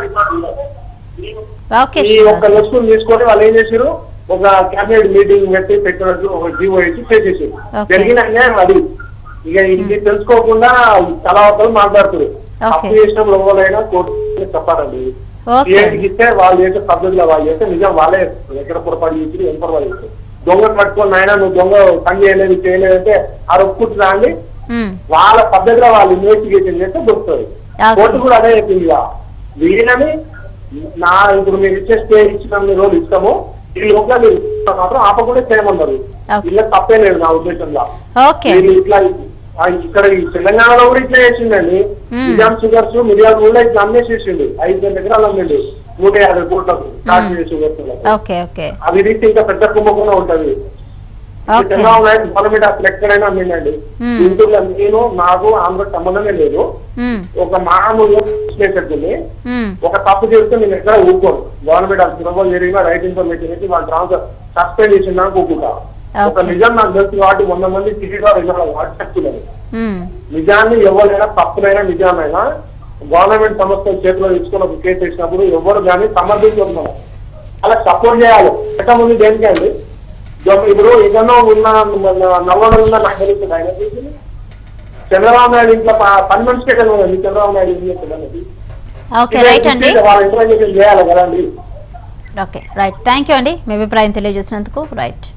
ఓకే ఈ ఒక్క లెస్కుని తీసుకొని వాళ్ళు ఏం చేశారు ఒక క్యాబినెట్ మీటింగ్ పెట్టి పెట్టినట్టు ఒక జీవో ఇచ్చి చేసేసారు Okay. జరిగిన అన్యాయం అది ఇక ఇది తెలుసుకోకుండా తల ఒకరు మాట్లాడుతారు అప్పు చేసిన ఎవరైనా కోర్టు చెప్పాలండి ఓకే సిఐడికి ఇస్తే వాళ్ళు చేసే పద్ధతిలో వాళ్ళు చేస్తే నిజం వాళ్ళే చేస్తారు. ఎక్కడ పొరపాటు చేసి ఎంత పొరపాటు చేస్తారు దొంగ పట్టుకొని నాయన నువ్వు దొంగ పని చేయలేదు ఇది చేయలేదు అంటే ఆ ఒప్పుకుంటున్నా అండి మ్మ్. వాళ్ళ పద్ధతిలో వాళ్ళు ఇన్వెస్టిగేషన్ చేస్తే దొరుకుతుంది Okay. కోర్టు కూడా అదే చెప్పింది ఇక. వీళ్ళని నా ఇప్పుడు మీరు ఇచ్చే స్టే ఇచ్చిన రోజులు ఇస్తాము ఈ లోపల మీరు ఇస్తే మాత్రం ఆపకుండా చేయమన్నారు ఇలా తప్పే లేదు నా ఉద్దేశంలో ఓకే వీళ్ళు ఇట్లా ఆ ఇక్కడ ఈ తెలంగాణలో కూడా ఇట్లా చేసిండండి నిజాం షుగర్స్ మిరియాలు కూడా ఇట్లా అమ్మేసేసిండు ఐదు వేల ఎకరాలు అమ్మిండు నూట యాభై కోట్లకు కాశ్మీర్ షుగర్స్ ఓకే ఓకే అవి తీస్తే ఇంకా పెద్ద కుంభకోణం ఉంటది ఓకే చంద్రబాబు నాయుడు గవర్నమెంట్ అసలు ఎక్కడైనా అమ్మిండండి మ్మ్. ఇంట్లో నేను నాకు ఆంధ్ర సంబంధమే లేదు మ్మ్. ఒక మామూలు విశ్లేషకుని మ్మ్. ఒక తప్పు చేస్తే నేను ఎక్కడ ఊరుకోను గవర్నమెంట్ అది సులభం జరిగినా రైట్ ఇన్ఫర్మేషన్ ఇచ్చి వాళ్ళు ట్రాన్స్ఫర్ సస్పెండ్ చేసిన నాకు ఊరుకుంటా ఒక నిజం నాకు తెలుసు కాబట్టి వంద మంది టీవీలో రెండు వాట్సాప్తున్నారు మ్మ్. నిజాన్ని ఎవరైనా తప్పునైనా నిజామైనా గవర్నమెంట్ సంస్థల చేతిలో తీసుకుని ఒక కేసు వేసినప్పుడు ఎవరు కానీ సమర్థించుకుంటున్నారు అలా సపోర్ట్ చేయాలి ఎట్లా ముందు దేనికండి ఇప్పుడు ఏదన్నా ఉన్న నవ్వడం ఉందా నాకు తెలుస్తుంది ఆయన చేసింది చంద్రబాబు నాయుడు ఇంట్లో ప- పని మనిషికే తెలియదండి చంద్రబాబు నాయుడు ఏం చేస్తున్నాడు ఓకే రైట్ అండి వాళ్ళ ఇంటర్వ్యూ చేయాలి కదండి ఓకే రైట్ థ్యాంక్ యూ అండి మీ అభిప్రాయం తెలియజేసినందుకు రైట్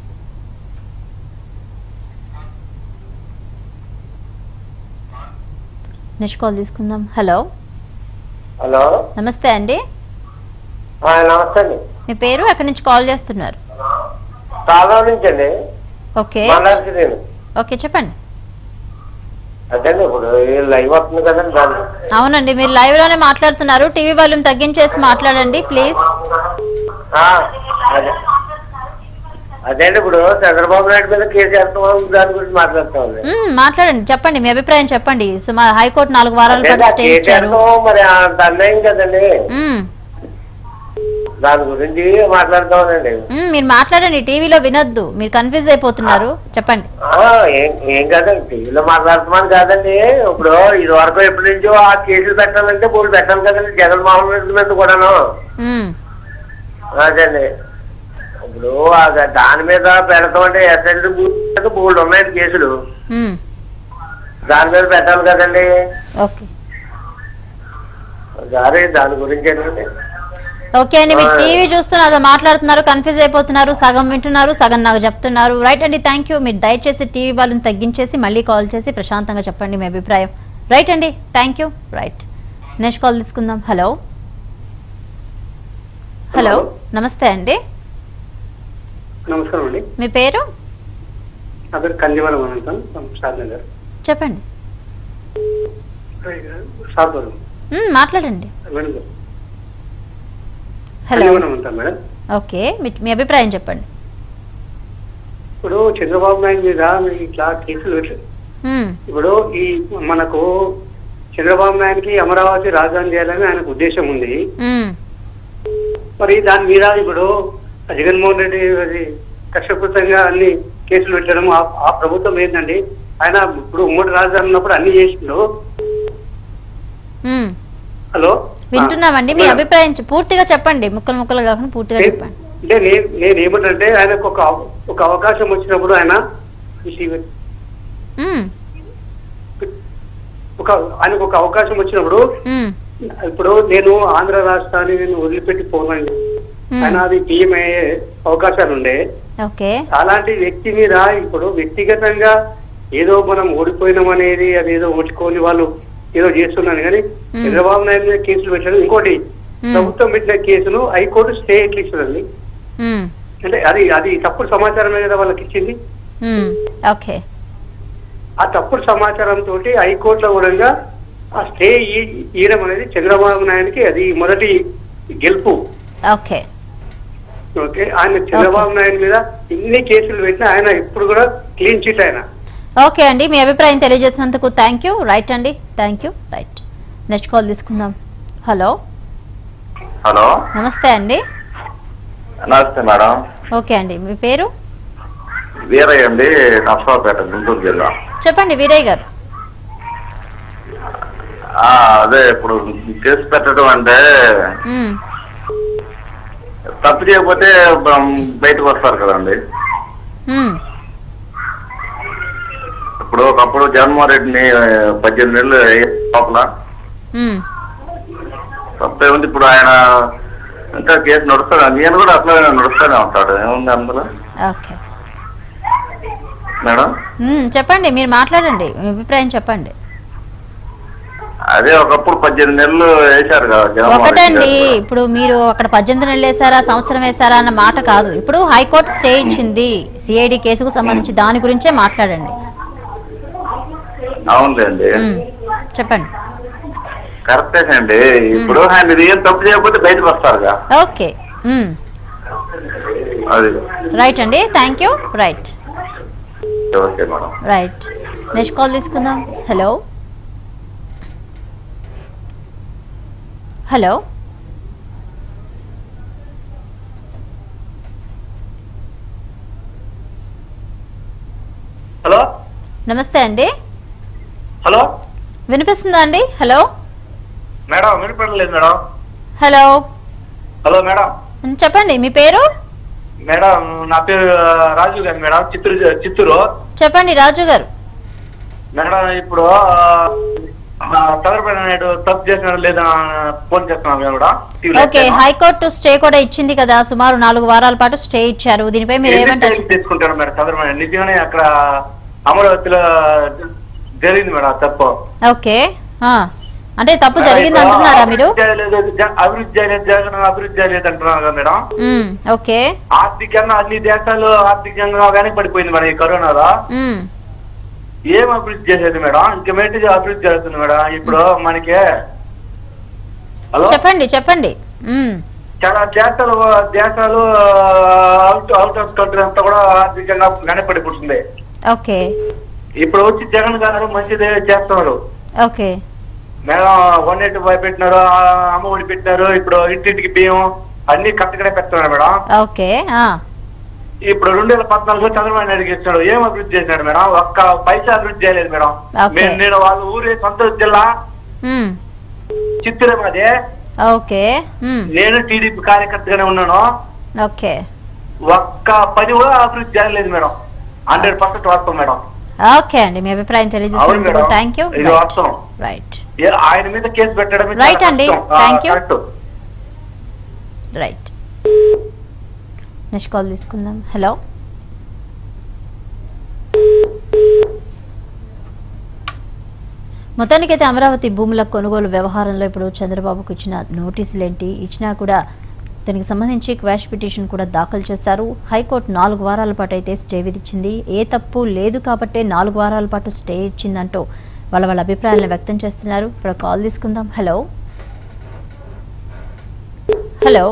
నెక్స్ట్ కాల్ తీసుకుందాం హలో హలో నమస్తే అండి ఆ, నమస్తే అండి మీ పేరు ఎక్కడి నుంచి కాల్ చేస్తున్నారు చాలా నుంచి అండి ఓకే మాట్లాడుతూ నేను ఓకే చెప్పండి అదే ఇప్పుడు ఈ లైవ్ వస్తుంది కదండి దాన్ని అవునండి మీరు లైవ్ లోనే మాట్లాడుతున్నారు టీవీ వాల్యూమ్ తగ్గించేసి మాట్లాడండి ప్లీజ్ ఆ, అదే అదే అండి ఇప్పుడు చంద్రబాబు నాయుడు మీద కేసు వేస్తాం దాని గురించి మాట్లాడుతాం మాట్లాడండి చెప్పండి మీ అభిప్రాయం చెప్పండి సుమారు హైకోర్టు నాలుగు వారాల అదే పాటు ఆ స్టే కేసు ఇచ్చారు వేస్తాం మరి అంత అన్యాయం కదండి మ్మ్. దాని గురించి మాట్లాడతామనండి మ్మ్, మీరు మాట్లాడండి టీవీలో వినొద్దు మీరు కన్ఫ్యూజ్ అయిపోతున్నారు చెప్పండి ఆ, ఏం ఏం కాదండి టీవీలో మాట్లాడుతున్నాను కాదండి ఇప్పుడు ఇది వరకు ఎప్పటి నుంచో ఆ కేసులు పెట్టాలంటే బోర్డు పెట్టాలి కదండి జగన్మోహన్ రెడ్డి మీద కూడాను మ్మ్. అదండి ఇప్పుడు ఆ దాని మీద పెడతామంటే ఎస్ఎల్టీ బోర్డు ఉన్నాయండి కేసులు మ్మ్. దాని మీద పెట్టాలి కదండి ఓకే సరే దాని గురించి ఏంటండి ఓకే అండి మీరు టీవీ చూస్తున్నారు మాట్లాడుతున్నారు కన్ఫ్యూజ్ అయిపోతున్నారు సగం వింటున్నారు సగం నాకు చెప్తున్నారు రైట్ అండి థ్యాంక్ యూ మీరు దయచేసి టీవీ వాళ్ళని తగ్గించేసి మళ్ళీ కాల్ చేసి ప్రశాంతంగా చెప్పండి మీ అభిప్రాయం రైట్ అండి thank you right next call తీసుకుందాం హలో హలో నమస్తే అండి నమస్కారం అండి మీ పేరు నా పేరు కందివరం అనంతం షాద్ నగర్ చెప్పండి షాద్వరం మ్మ్, మాట్లాడండి మేడం గారు. హలో కందివరం అంటాం మేడం ఓకే మీ- మీ అభిప్రాయం చెప్పండి ఇప్పుడు చంద్రబాబు నాయుడు మీద ఇట్లా కేసులు పెట్ట మ్మ్, ఇప్పుడు ఈ మనకు చంద్రబాబు నాయుడుకి అమరావతి రాజధాని చేయాలని ఆయనకు ఉద్దేశం ఉంది మ్మ్, మరి దాని మీద ఇప్పుడు జగన్మోహన్ రెడ్డి అది కక్షపూరితంగా అన్ని కేసులు పెట్టడం ఆ- ఆ ప్రభుత్వం ఏంటండి ఆయన ఇప్పుడు ఉమ్మడి రాజధాని ఉన్నప్పుడు అన్ని చేసిండు మ్మ్. హలో వింటున్నామండి మీ అభిప్రాయం చె- పూర్తిగా చెప్పండి ముక్కలు ముక్కలు కాకుండా పూర్తిగా చెప్పండి అంటే నేను నేను ఏమంటే ఆయనకు ఒక అవ- ఒక అవకాశం వచ్చినప్పుడు ఆయన ఈ- మ్మ్, ఒక ఆయనకు ఒక అవకాశం వచ్చినప్పుడు మ్మ్, ఇప్పుడు నేను ఆంధ్ర రాష్ట్రాన్ని నేను వదిలిపెట్టి పోనండి మ్మ్. ఆయన అది పిఎం అయ్యే అవకాశాలు ఉండే ఓకే అలాంటి వ్యక్తి మీద ఇప్పుడు వ్యక్తిగతంగా ఏదో మనం ఓడిపోయినాం అనేది అదేదో ఓచుకొని వాళ్ళు ఏదో చేస్తున్నాను కానీ మ్మ్. చంద్రబాబు నాయుడు మీద కేసులు పెట్టారు ఇంకోటి మ్మ్. ప్రభుత్వం పెట్టిన కేసును హైకోర్టు స్టే ఎట్లా ఇస్తుందండి మ్మ్, అంటే అది అది తప్పుడు సమాచారమే కదా వాళ్ళకి ఇచ్చింది మ్మ్, ఓకే ఆ తప్పుడు సమాచారం తోటి హైకోర్టులో కూడా ఆ స్టే ఈ- ఇయ్యడం అనేది చంద్రబాబు నాయుడుకి అది మొదటి గెలుపు ఓకే ఓకే ఆయన చంద్రబాబు నాయుడు మీద ఎన్ని కేసులు పెట్టినా ఆయన ఇప్పుడు కూడా క్లీన్ చిట్ ఆయన ఓకే అండి మీ అభిప్రాయం తెలియజేసినందుకు థ్యాంక్ యూ రైట్ అండి thank you right next call తీసుకుందాం హలో హలో నమస్తే అండి నమస్తే మేడం ఓకే అండి మీ పేరు వీరయ్య అండి నర్సరావుపేట గుంటూరు జిల్లా చెప్పండి వీరయ్య గారు ఆ, అదే ఇప్పుడు కేసు పెట్టడం అంటే ఉమ్, తప్పు చేయకపోతే బ- బయటకు వస్తారు కదండి ఉమ్, ఇప్పుడు ఒకప్పుడు జగన్మోహన్ రెడ్డిని ఆ, పద్దెనిమిది నెలలు అయ్యే లోపల ఉమ్. తప్పే ఉంది ఇప్పుడు ఆయన ఇంకా కేసు నడుస్తాడు నేను కూడా అట్లా నడుస్తూనే ఉంటాడు ఏముంది అందులో ఓకే మేడం ఉమ్, చెప్పండి మీరు మాట్లాడండి మీ అభిప్రాయం చెప్పండి అదే ఒకప్పుడు పద్దెనిమిది నెలలు వేశారు కదా జగన్మోహన్ రెడ్డి ఒకటండి గారు. ఇప్పుడు మీరు అక్కడ పద్దెనిమిది నెలలు వేసారా సంవత్సరం వేసారా అన్న మాట కాదు ఇప్పుడు హైకోర్టు స్టే ఇచ్చింది సిఐడి కేసుకు సంబంధించి దాని గురించే మాట్లాడండి అవునులేండి ఉమ్, చెప్పండి కరెక్టే అండి ఇప్పుడు ఆయన ఇది ఏం తప్పు చేయకపోతే బయటకు వస్తారుగా ఓకే ఉమ్, అది రైట్ అండి thank you right okay madam right next call తీసుకుందాం హలో హలో హలో నమస్తే అండి హలో వినిపిస్తుందా అండి హలో మేడం వినపడలేదు మేడం హలో హలో మేడం ఉమ్, చెప్పండి మీ పేరు మేడం నా పేరు రాజు గారు మేడం చిత్తూరు చిత్తూరు చెప్పండి రాజు గారు మేడం ఇప్పుడు ఆ, చంద్రబాబు నాయుడు తప్పు చేసినాడు లేదా ఫోన్ చేస్తున్నాం మేము కూడా టీవీలో ఓకే వచ్చాను. హైకోర్టు స్టే కూడా ఇచ్చింది కదా సుమారు నాలుగు వారాల పాటు స్టే ఇచ్చారు దీనిపై మీరు ఎన్ని ఏమంటారు స్టేట్లు తీసుకుంటారు మేడం చంద్రబాబు నాయుడు నిజంగానే అక్కడ అమరావతిలో జరిగింది మేడం ఆ తప్పు ఓకే ఆ. అంటే తప్పు జరిగింది అంటున్నారా మీరు అభివృద్ధి చేయలేదు, జ- అభివృద్ధి చేయలేదు జగన్ అభివృద్ధి చేయలేదు అంటున్నారు కదా మేడం ఉమ్, ఓకే ఆర్థికంగా అన్ని దేశాలు ఆర్థికంగా వెనకబడిపోయింది మేడం ఈ కరోనాలో ఉమ్, ఏం అభివృద్ధి చేసేది మేడం ఇంకా మేటి అభివృద్ధి జరుగుతుంది మేడం ఇప్పుడు మనకి హలో చెప్పండి చెప్పండి ఉమ్, చాలా దేశాలు దేశాలు అవుట్ అవుట్ ఆఫ్ కంట్రీ అంతా కూడా ఆర్థికంగా వెనకబడిపోతుంది ఓకే ఇప్పుడు వచ్చి జగన్ గారు మంచిదే చేస్తున్నారు okay madam one eight five పెట్టినారు ఆ, అమ్మ ఒడి పెట్టినారు ఇప్పుడు ఇంటింటికి బియ్యం అన్ని కరెక్ట్గానే పెడుతున్నారు మేడం ఓకే ఆ, ఇప్పుడు రెండు వేల పద్నాలుగులో చంద్రబాబు నాయుడు ఇచ్చాడు ఏం అభివృద్ధి చేశాడు మేడం ఒక్క పైసా అభివృద్ధి చేయలేదు మేడం ఓకే. నేను- నేను వాళ్ళ ఊరి సొంత జిల్లా ఉమ్, చిత్తూరు మాదే ఓకే ఉమ్, నేను టీడీపీ కార్యకర్తగానే ఉన్నాను ఓకే ఒక్క పని కూడా అభివృద్ధి చేయలేదు మేడం హండ్రెడ్ పర్సెంట్ వాస్తవం మేడం ఓకే అండి మీ అభిప్రాయం అవును తెలియజేసినందుకు మేడం థ్యాంక్ యూ ఇది వాస్తవం రైట్ ఏ- ఆయన మీద కేసు పెట్టడం చాలా రైట్ అండి కష్టం. ఆ, thank you correct. Right next call తీసుకుందాం హలో మొత్తానికైతే అమరావతి భూముల కొనుగోలు వ్యవహారంలో ఇప్పుడు చంద్రబాబుకు ఇచ్చిన నోటీసులు ఏంటి ఇచ్చినా కూడా దానికి సంబంధించి క్వాష్ పిటిషన్ కూడా దాఖలు చేశారు హైకోర్టు నాలుగు వారాల పాటు అయితే స్టే విధించింది ఏ తప్పు లేదు కాబట్టే నాలుగు వారాల పాటు స్టే ఇచ్చిందంటూ వాళ్ళ వాళ్ళ అభిప్రాయాలను వ్యక్తం చేస్తున్నారు ఇప్పుడు కాల్ తీసుకుందాం హలో హలో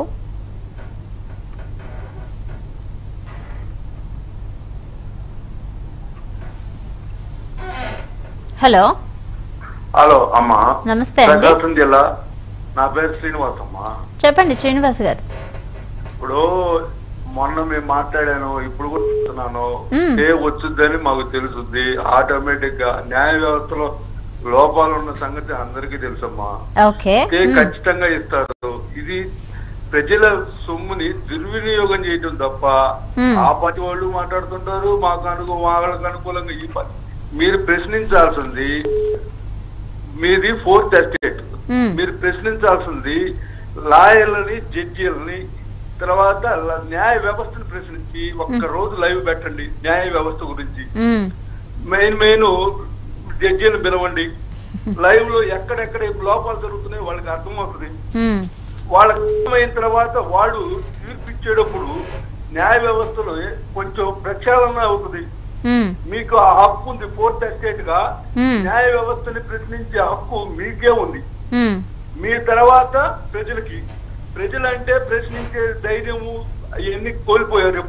హలో హలో అమ్మా నమస్తే అండి ప్రకాశం జిల్లా నా పేరు శ్రీనివాస్ అమ్మా చెప్పండి శ్రీనివాస్ గారు ఇప్పుడు మొన్న మేము మాట్లాడాను ఇప్పుడు కూడా చెప్తున్నాను మ్మ్. ఏ వచ్చుద్దని మాకు తెలుసుద్ది ఆటోమేటిక్ గా న్యాయ వ్యవస్థలో లోపాలు ఉన్న సంగతి అందరికీ తెలుసమ్మా ఓకే ఏ మ్మ్. ఖచ్చితంగా ఇస్తారు ఇది ప్రజల సొమ్ముని దుర్వినియోగం చేయటం తప్ప మ్మ్. ఆ పార్టీ వాళ్ళు మాట్లాడుతుంటారు మాకు అనుకూ వాళ్ళకి అనుకూలంగా ఈ పార్టీ మీరు ప్రశ్నించాల్సింది మీది ఫోర్త్ ఎస్టేట్ మ్మ్. మీరు ప్రశ్నించాల్సింది లాయర్లని జడ్జీలని తర్వాత ల- న్యాయ వ్యవస్థను ప్రశ్నించి ఒక్క రోజు లైవ్ పెట్టండి న్యాయ వ్యవస్థ గురించి మ్మ్. మెయిన్ మెయిన్ జడ్జీలు పిలవండి లైవ్ లో ఎక్కడెక్కడ లోపాలు జరుగుతున్నాయి వాళ్ళకి అర్థమవుతుంది మ్మ్. వాళ్ళకి అర్థమైన తర్వాత వాళ్ళు తీర్పిచ్చేటప్పుడు న్యాయ వ్యవస్థలో కొంచెం ప్రక్షాళన అవుతుంది మ్మ్. మీకు ఆ హక్కు ఉంది ఫోర్త్ ఎస్టేట్ గా మ్మ్. న్యాయ వ్యవస్థని ప్రశ్నించే హక్కు మీకే ఉంది మ్మ్. మీ తర్వాత ప్రజలకి ప్రజలంటే ప్రశ్నించే ధైర్యము అవన్నీ కోల్పోయారు ఎప్పుడు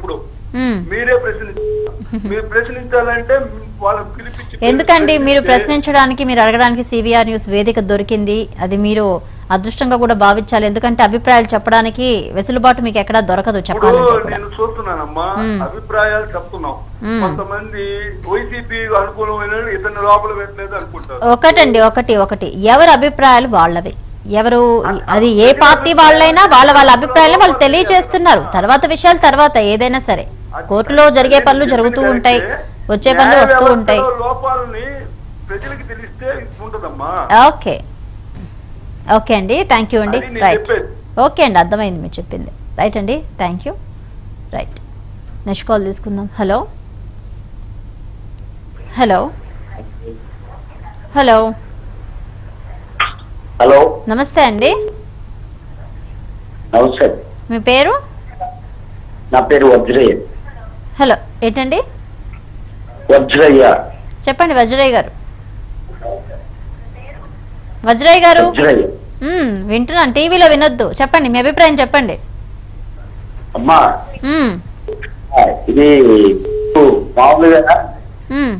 అభిప్రాయాన్ని మీరే ప్రశ్నించాలి మీరు ప్రశ్నించాలంటే వాళ్ళని పిలిపించి ఎందుకండి మీరు ప్రశ్నించడానికి మీరు అడగడానికి సివిఆర్ న్యూస్ వేదిక దొరికింది అది మీరు అదృష్టంగా కూడా భావించాలి ఎందుకంటే అభిప్రాయాలు చెప్పడానికి వెసులుబాటు మీకు ఎక్కడా దొరకదు ఇప్పుడు చెప్పాలంటే కూడా నేను చూస్తున్నానమ్మా మ్మ్. అభిప్రాయాలు చెప్తున్నాం మ్మ్. కొంతమంది వైసీపీ అనుకూలమైన వాళ్ళు ఇతన్ని లోపల పెట్టలేదు అనుకుంటారు ఒకటండి ఒకటి ఒకటి ఎవరి అభిప్రాయాలు వాళ్ళవి ఎవరు అది ఏ పార్టీ వాళ్ళైనా వాళ్ళ వాళ్ళ అభిప్రాయాలను వాళ్ళు తెలియజేస్తున్నారు తర్వాత విషయాలు తర్వాత ఏదైనా సరే కోర్టులో జరిగే పనులు జరుగుతూ ఉంటాయి వచ్చే పనులు న్యాయ వస్తూ ఉంటాయి వ్యవస్థలో లోపాలని ప్రజలకు తెలిస్తే ఉంటదమ్మా ఓకే ఓకే అండి థ్యాంక్ యూ అండి అది నేను రైట్ చెప్పేది. ఓకే అండి అర్థమైంది మీరు చెప్పింది రైట్ అండి thank you right next call తీసుకుందాం హలో హలో హలో హలో నమస్తే అండి నమస్తే మీ పేరు నా పేరు వజ్రయ్య హలో ఏంటండి వజ్రయ్య చెప్పండి వజ్రయ్య గారు వజ్రయ్య గారు వజ్రయ్య మ్మ్, వింటున్నాను టీవీలో వినొద్దు చెప్పండి మీ అభిప్రాయం చెప్పండి అమ్మా మ్మ్, ఆ, ఇది ఇప్పుడు మామూలుగా మ్మ్.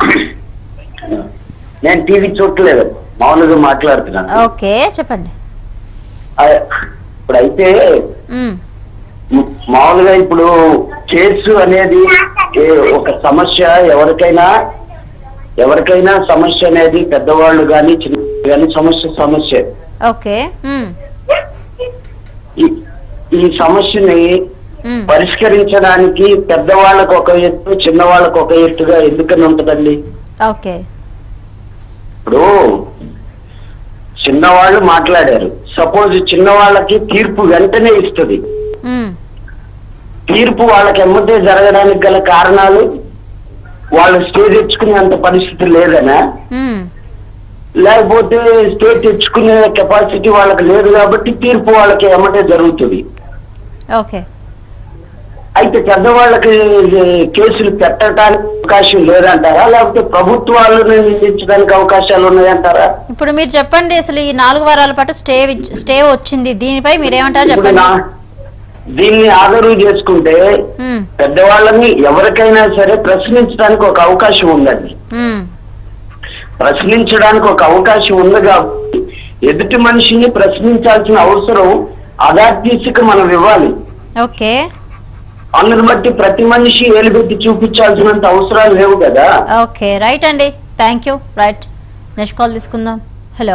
నేను టీవీ చూడలేదు మామూలుగా మాట్లాడుతున్నాను ఓకే చెప్పండి ఆ, ఇప్పుడు అయితే మ్మ్, మ్- మామూలుగా ఇప్పుడు కేసు అనేది ఏ- ఒక సమస్య ఎవరికైనా ఎవరికైనా సమస్య అనేది పెద్దవాళ్ళు కానీ చిన్న కానీ సమస్య సమస్య ఓకే మ్మ్, ఈ- ఈ సమస్యని మ్మ్. పరిష్కరించడానికి పెద్దవాళ్ళకు ఒక ఎత్తు చిన్నవాళ్ళకు ఒక ఎత్తుగా ఎందుకని ఉంటదండి ఓకే ఇప్పుడు చిన్నవాళ్ళు మాట్లాడారు సపోజ్ చిన్నవాళ్ళకి తీర్పు వెంటనే ఇస్తుంది మ్మ్, తీర్పు వాళ్ళకి ఎమ్మటే జరగడానికి గల కారణాలు వాళ్ళు స్టే తెచ్చుకునేంత పరిస్థితి లేదనా మ్మ్. లేకపోతే స్టే తెచ్చుకునే కెపాసిటీ వాళ్ళకి లేదు కాబట్టి తీర్పు వాళ్ళకి ఎమ్మటే జరుగుతుంది ఓకే అయితే పెద్దవాళ్ళకి కేసులు పెట్టడానికి అవకాశం లేదంటారా లేకపోతే ప్రభుత్వాలను నిందించడానికి అవకాశాలు ఉన్నాయంటారా ఇప్పుడు మీరు చెప్పండి అసలు ఈ నాలుగు వారాల పాటు స్టే విచ్- స్టే వచ్చింది దీనిపై మీరేమంటారు ఇప్పుడు చెప్పండి నా- దీన్ని ఆదరవు చేసుకుంటే మ్మ్, పెద్దవాళ్ళని ఎవరికైనా సరే ప్రశ్నించడానికి ఒక అవకాశం ఉందండి మ్మ్. ప్రశ్నించడానికి ఒక అవకాశం ఉంది కాబట్టి ఎదుటి మనిషిని ప్రశ్నించాల్సిన అవసరం అదార్థీసిక మనం ఇవ్వాలి ఓకే అందుని బట్టి ప్రతి మనిషి ఏలుబెట్టి చూపించాల్సినంత అవసరాలు లేవు కదా ఓకే రైట్ అండి thank you right next call తీసుకుందాం హలో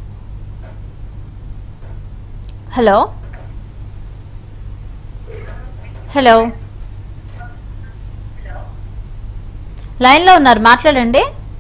హలో హలో లైన్లో ఉన్నారు మాట్లాడండి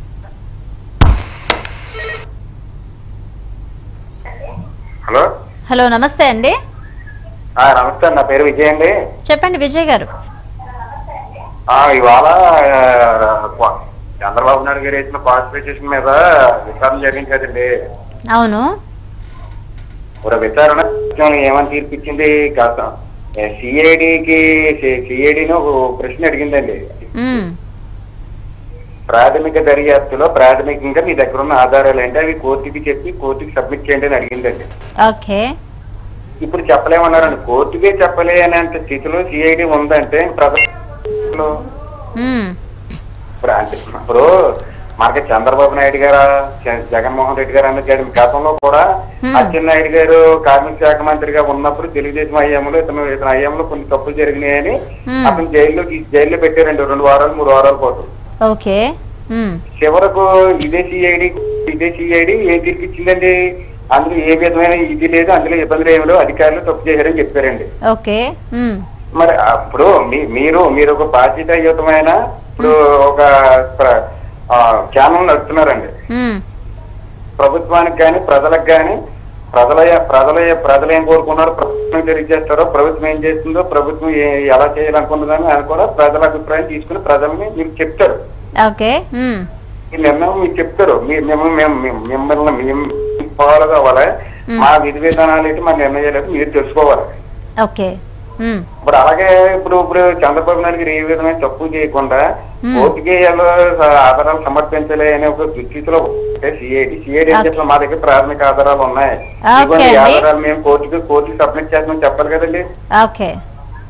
హలో హలో నమస్తే అండి ఆ, నమస్తే నా పేరు విజయ్ అండి చెప్పండి విజయ్ గారు ఆ, ఇవాళ ఆ, చంద్రబాబు నాయుడు గారు వేసిన పార్టిసిపేషన్ మీద విచారణ జరిగింది కదండి అవును ఇప్పుడు విచారణ ఏమని తీర్పిచ్చింది కాస్త సిఐడికి సిఐడిని ఒక ప్రశ్న అడిగిందండి మ్మ్. ప్రాథమిక దర్యాప్తులో ప్రాథమికంగా మీ దగ్గర ఉన్న ఆధారాలు ఏంటి అవి కోర్టుకి చెప్పి కోర్టుకి సబ్మిట్ చేయండి అని అడిగిందండి ఓకే ఇప్పుడు చెప్పలేమన్నారండి కోర్టుకే చెప్పలేనంత స్థితిలో సిఐడి ఉందంటే ప్రజలు మ్మ్. ఇప్పుడు అంటే ఇప్పుడు మనకి చంద్రబాబు నాయుడు గారు జ- జగన్మోహన్ రెడ్డి గారు అన్నది జరిగింది. గతంలో కూడా Hmm. అచ్చెన్నాయుడు గారు కార్మిక శాఖ మంత్రిగా ఉన్నప్పుడు తెలుగుదేశం హయాంలో ఇతను ఇతని హయాంలో కొన్ని తప్పులు జరిగినాయని Hmm. అతను జైల్లో జైల్లో పెట్టారండి రెండు వారాలు మూడు వారాల పాటు ఓకే మ్మ్. చివరకు ఇదే సిఐడి ఇదే సిఐడి ఏం తీర్పిచ్చిందండి అందులో ఏ విధమైన ఇది లేదు అందులో ఇబ్బందులు ఏమి లేవు అధికారులు తప్పు చేశారని చెప్పారండి ఓకే మ్మ్. మరి అప్పుడు మీ- మీరు మీరు ఒక బాధ్యతాయుతమైన ఇప్పుడు ఒక ప్ర- ఆ, ఛానల్ నడుపుతున్నారండి మ్మ్. ప్రభుత్వానికి కానీ ప్రజలకు కానీ ప్రజల ప్రజల ప్రజలు ఏం కోరుకున్నారో ప్రభుత్వం తెలియజేస్తారో ప్రభుత్వం ఏం చేస్తుందో ప్రభుత్వం ఏ- ఎలా చేయాలనుకుంటుందని ఆయన కూడా ప్రజల అభిప్రాయం తీసుకుని ప్రజల్ని మీరు చెప్తారు ఓకే మ్మ్. ఈ నిర్ణయం మీరు చెప్తారు మీ- మేము మేము- మేము- మిమ్మల్ని మేము ఫాలో కావాలి మ్మ్. మా విధి విధానాలు ఏంటి మా నిర్ణయాలు ఏంటి మీరు తెలుసుకోవాలి ఓకే మ్మ్. ఇప్పుడు అలాగే ఇప్పుడు ఇప్పుడు చంద్రబాబు నాయుడు గారు ఏ విధమైన తప్పు చేయకుండా మ్మ్. కోర్టుకి ఎలా ఆధారాలు సమర్పించాలి అనే ఒక దుస్థితిలో సిఐడి సిఐడి ఏం ఓకే. చెప్పిన మా దగ్గర ప్రాథమిక ఆధారాలు ఉన్నాయి ఓకే ఇదిగోండి, ఈ అండి. ఆధారాలు మేము కోర్టుకి కోర్టుకి సబ్మిట్ చేస్తామని చెప్పాలి కదండి ఓకే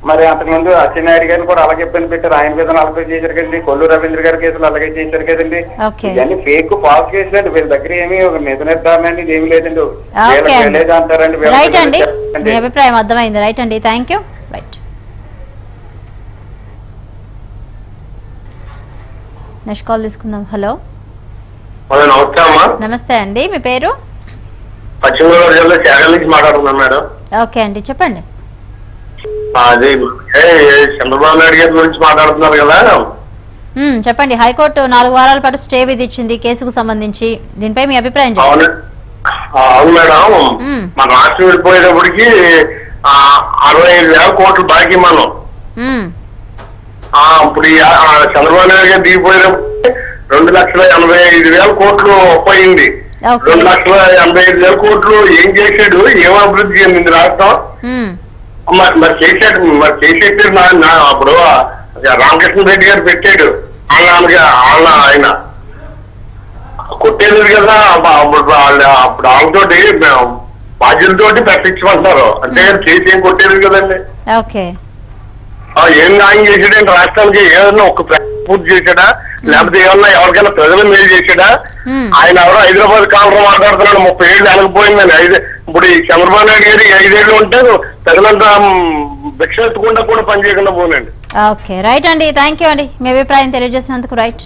మరి అంతకుముందు అచ్చెన్నాయుడు గారిని కూడా అలాగే ఇబ్బంది పెట్టారు ఆయన మీద అలాగే చేశారు కదండి కొల్లు రవీంద్ర గారి కేసులు అలాగే చేశారు కదండి ఓకే ఇవన్నీ ఫేక్ పాస్ కేసులు అండి వీళ్ళ దగ్గర ఏమీ ఒక నిజ నిర్ధారణ అనేది ఏమీ లేదండి ఓకే వీళ్ళకి అండి లేదు అంటారండి వీళ్ళకి రైట్ అండి చెప్పండి. మీ అభిప్రాయం అర్థమైంది రైట్ అండి thank you right next call తీసుకుందాం హలో హలో నమస్తే అమ్మా నమస్తే అండి మీ పేరు పశ్చిమ గోదావరి జిల్లా శాఖల నుంచి మాట్లాడుతున్నాను మేడం ఓకే అండి చెప్పండి ఆ, అది ఏ, ఏ, చంద్రబాబు నాయుడు గారి గురించి మాట్లాడుతున్నారు కదా మ్మ్, చెప్పండి హైకోర్టు నాలుగు వారాల పాటు స్టే విధించింది కేసుకు సంబంధించి దీనిపై మీ అభిప్రాయం చెప్పండి అవును ఆ, అవును మేడం మ్మ్, మన రాష్ట్రం వెళ్ళిపోయేటప్పటికి ఆ, అరవై ఐదు వేల కోట్లు బాకీ మనం మ్మ్, ఆ, ఇప్పుడు ఈ, ఆ, చంద్రబాబు నాయుడు గారు దిగిపోయేటప్పటికి రెండు లక్షల ఎనభై ఐదు వేల కోట్లు పోయింది ఓకే రెండు లక్షల ఎనభై ఐదు వేల కోట్లు ఏం చేశాడు ఏం అభివృద్ధి చెందింది రాష్ట్రం మ్మ్, మరి మరి చేశాడు మరి చేసేట్టు నా నా అప్పుడు ఆ రామకృష్ణ రెడ్డి గారు పెట్టాడు వాళ్ళ వాళ్ళ ఆయన కొట్టేది కదా అబ్బ- అప్పుడు వాళ్ళ అప్పుడు వాళ్ళతోటి బాధ్యులతోటి పెట్టించమంటారు అంటే చేసి ఏం కొట్టేది కదండి ఓకే ఆ, ఏం న్యాయం చేసాడంటే రాష్ట్రానికి ఏదైనా ఒక ప్ర- పూర్తి చేశాడా లేకపోతే ఏమన్నా ఎవరికైనా ప్రజలు మేలు చేశాడా మ్మ్, ఆయన ఎవరో హైదరాబాద్ కాలంలో మాట్లాడుతున్నాడు ముప్పై ఏళ్ళు వెనకపోయిందని ఐదు ఇప్పుడు ఈ చంద్రబాబు నాయుడు గారు ఈ ఐదేళ్ళు ఉంటే ప్రజలంతా మ్, భిక్ష ఎత్తుకుండా కూడా పనిచేయకుండా పోనండి ఓకే రైట్ అండి థ్యాంక్ యూ అండి మీ అభిప్రాయం తెలియజేసినందుకు రైట్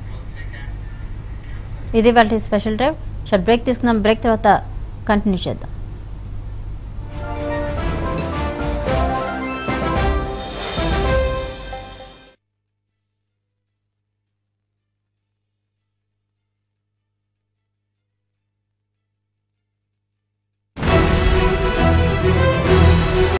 ఇది వాళ్ళ స్పెషల్ డ్రైవ్ షార్ట్ బ్రేక్ తీసుకుందాం బ్రేక్ తర్వాత కంటిన్యూ చేద్దాం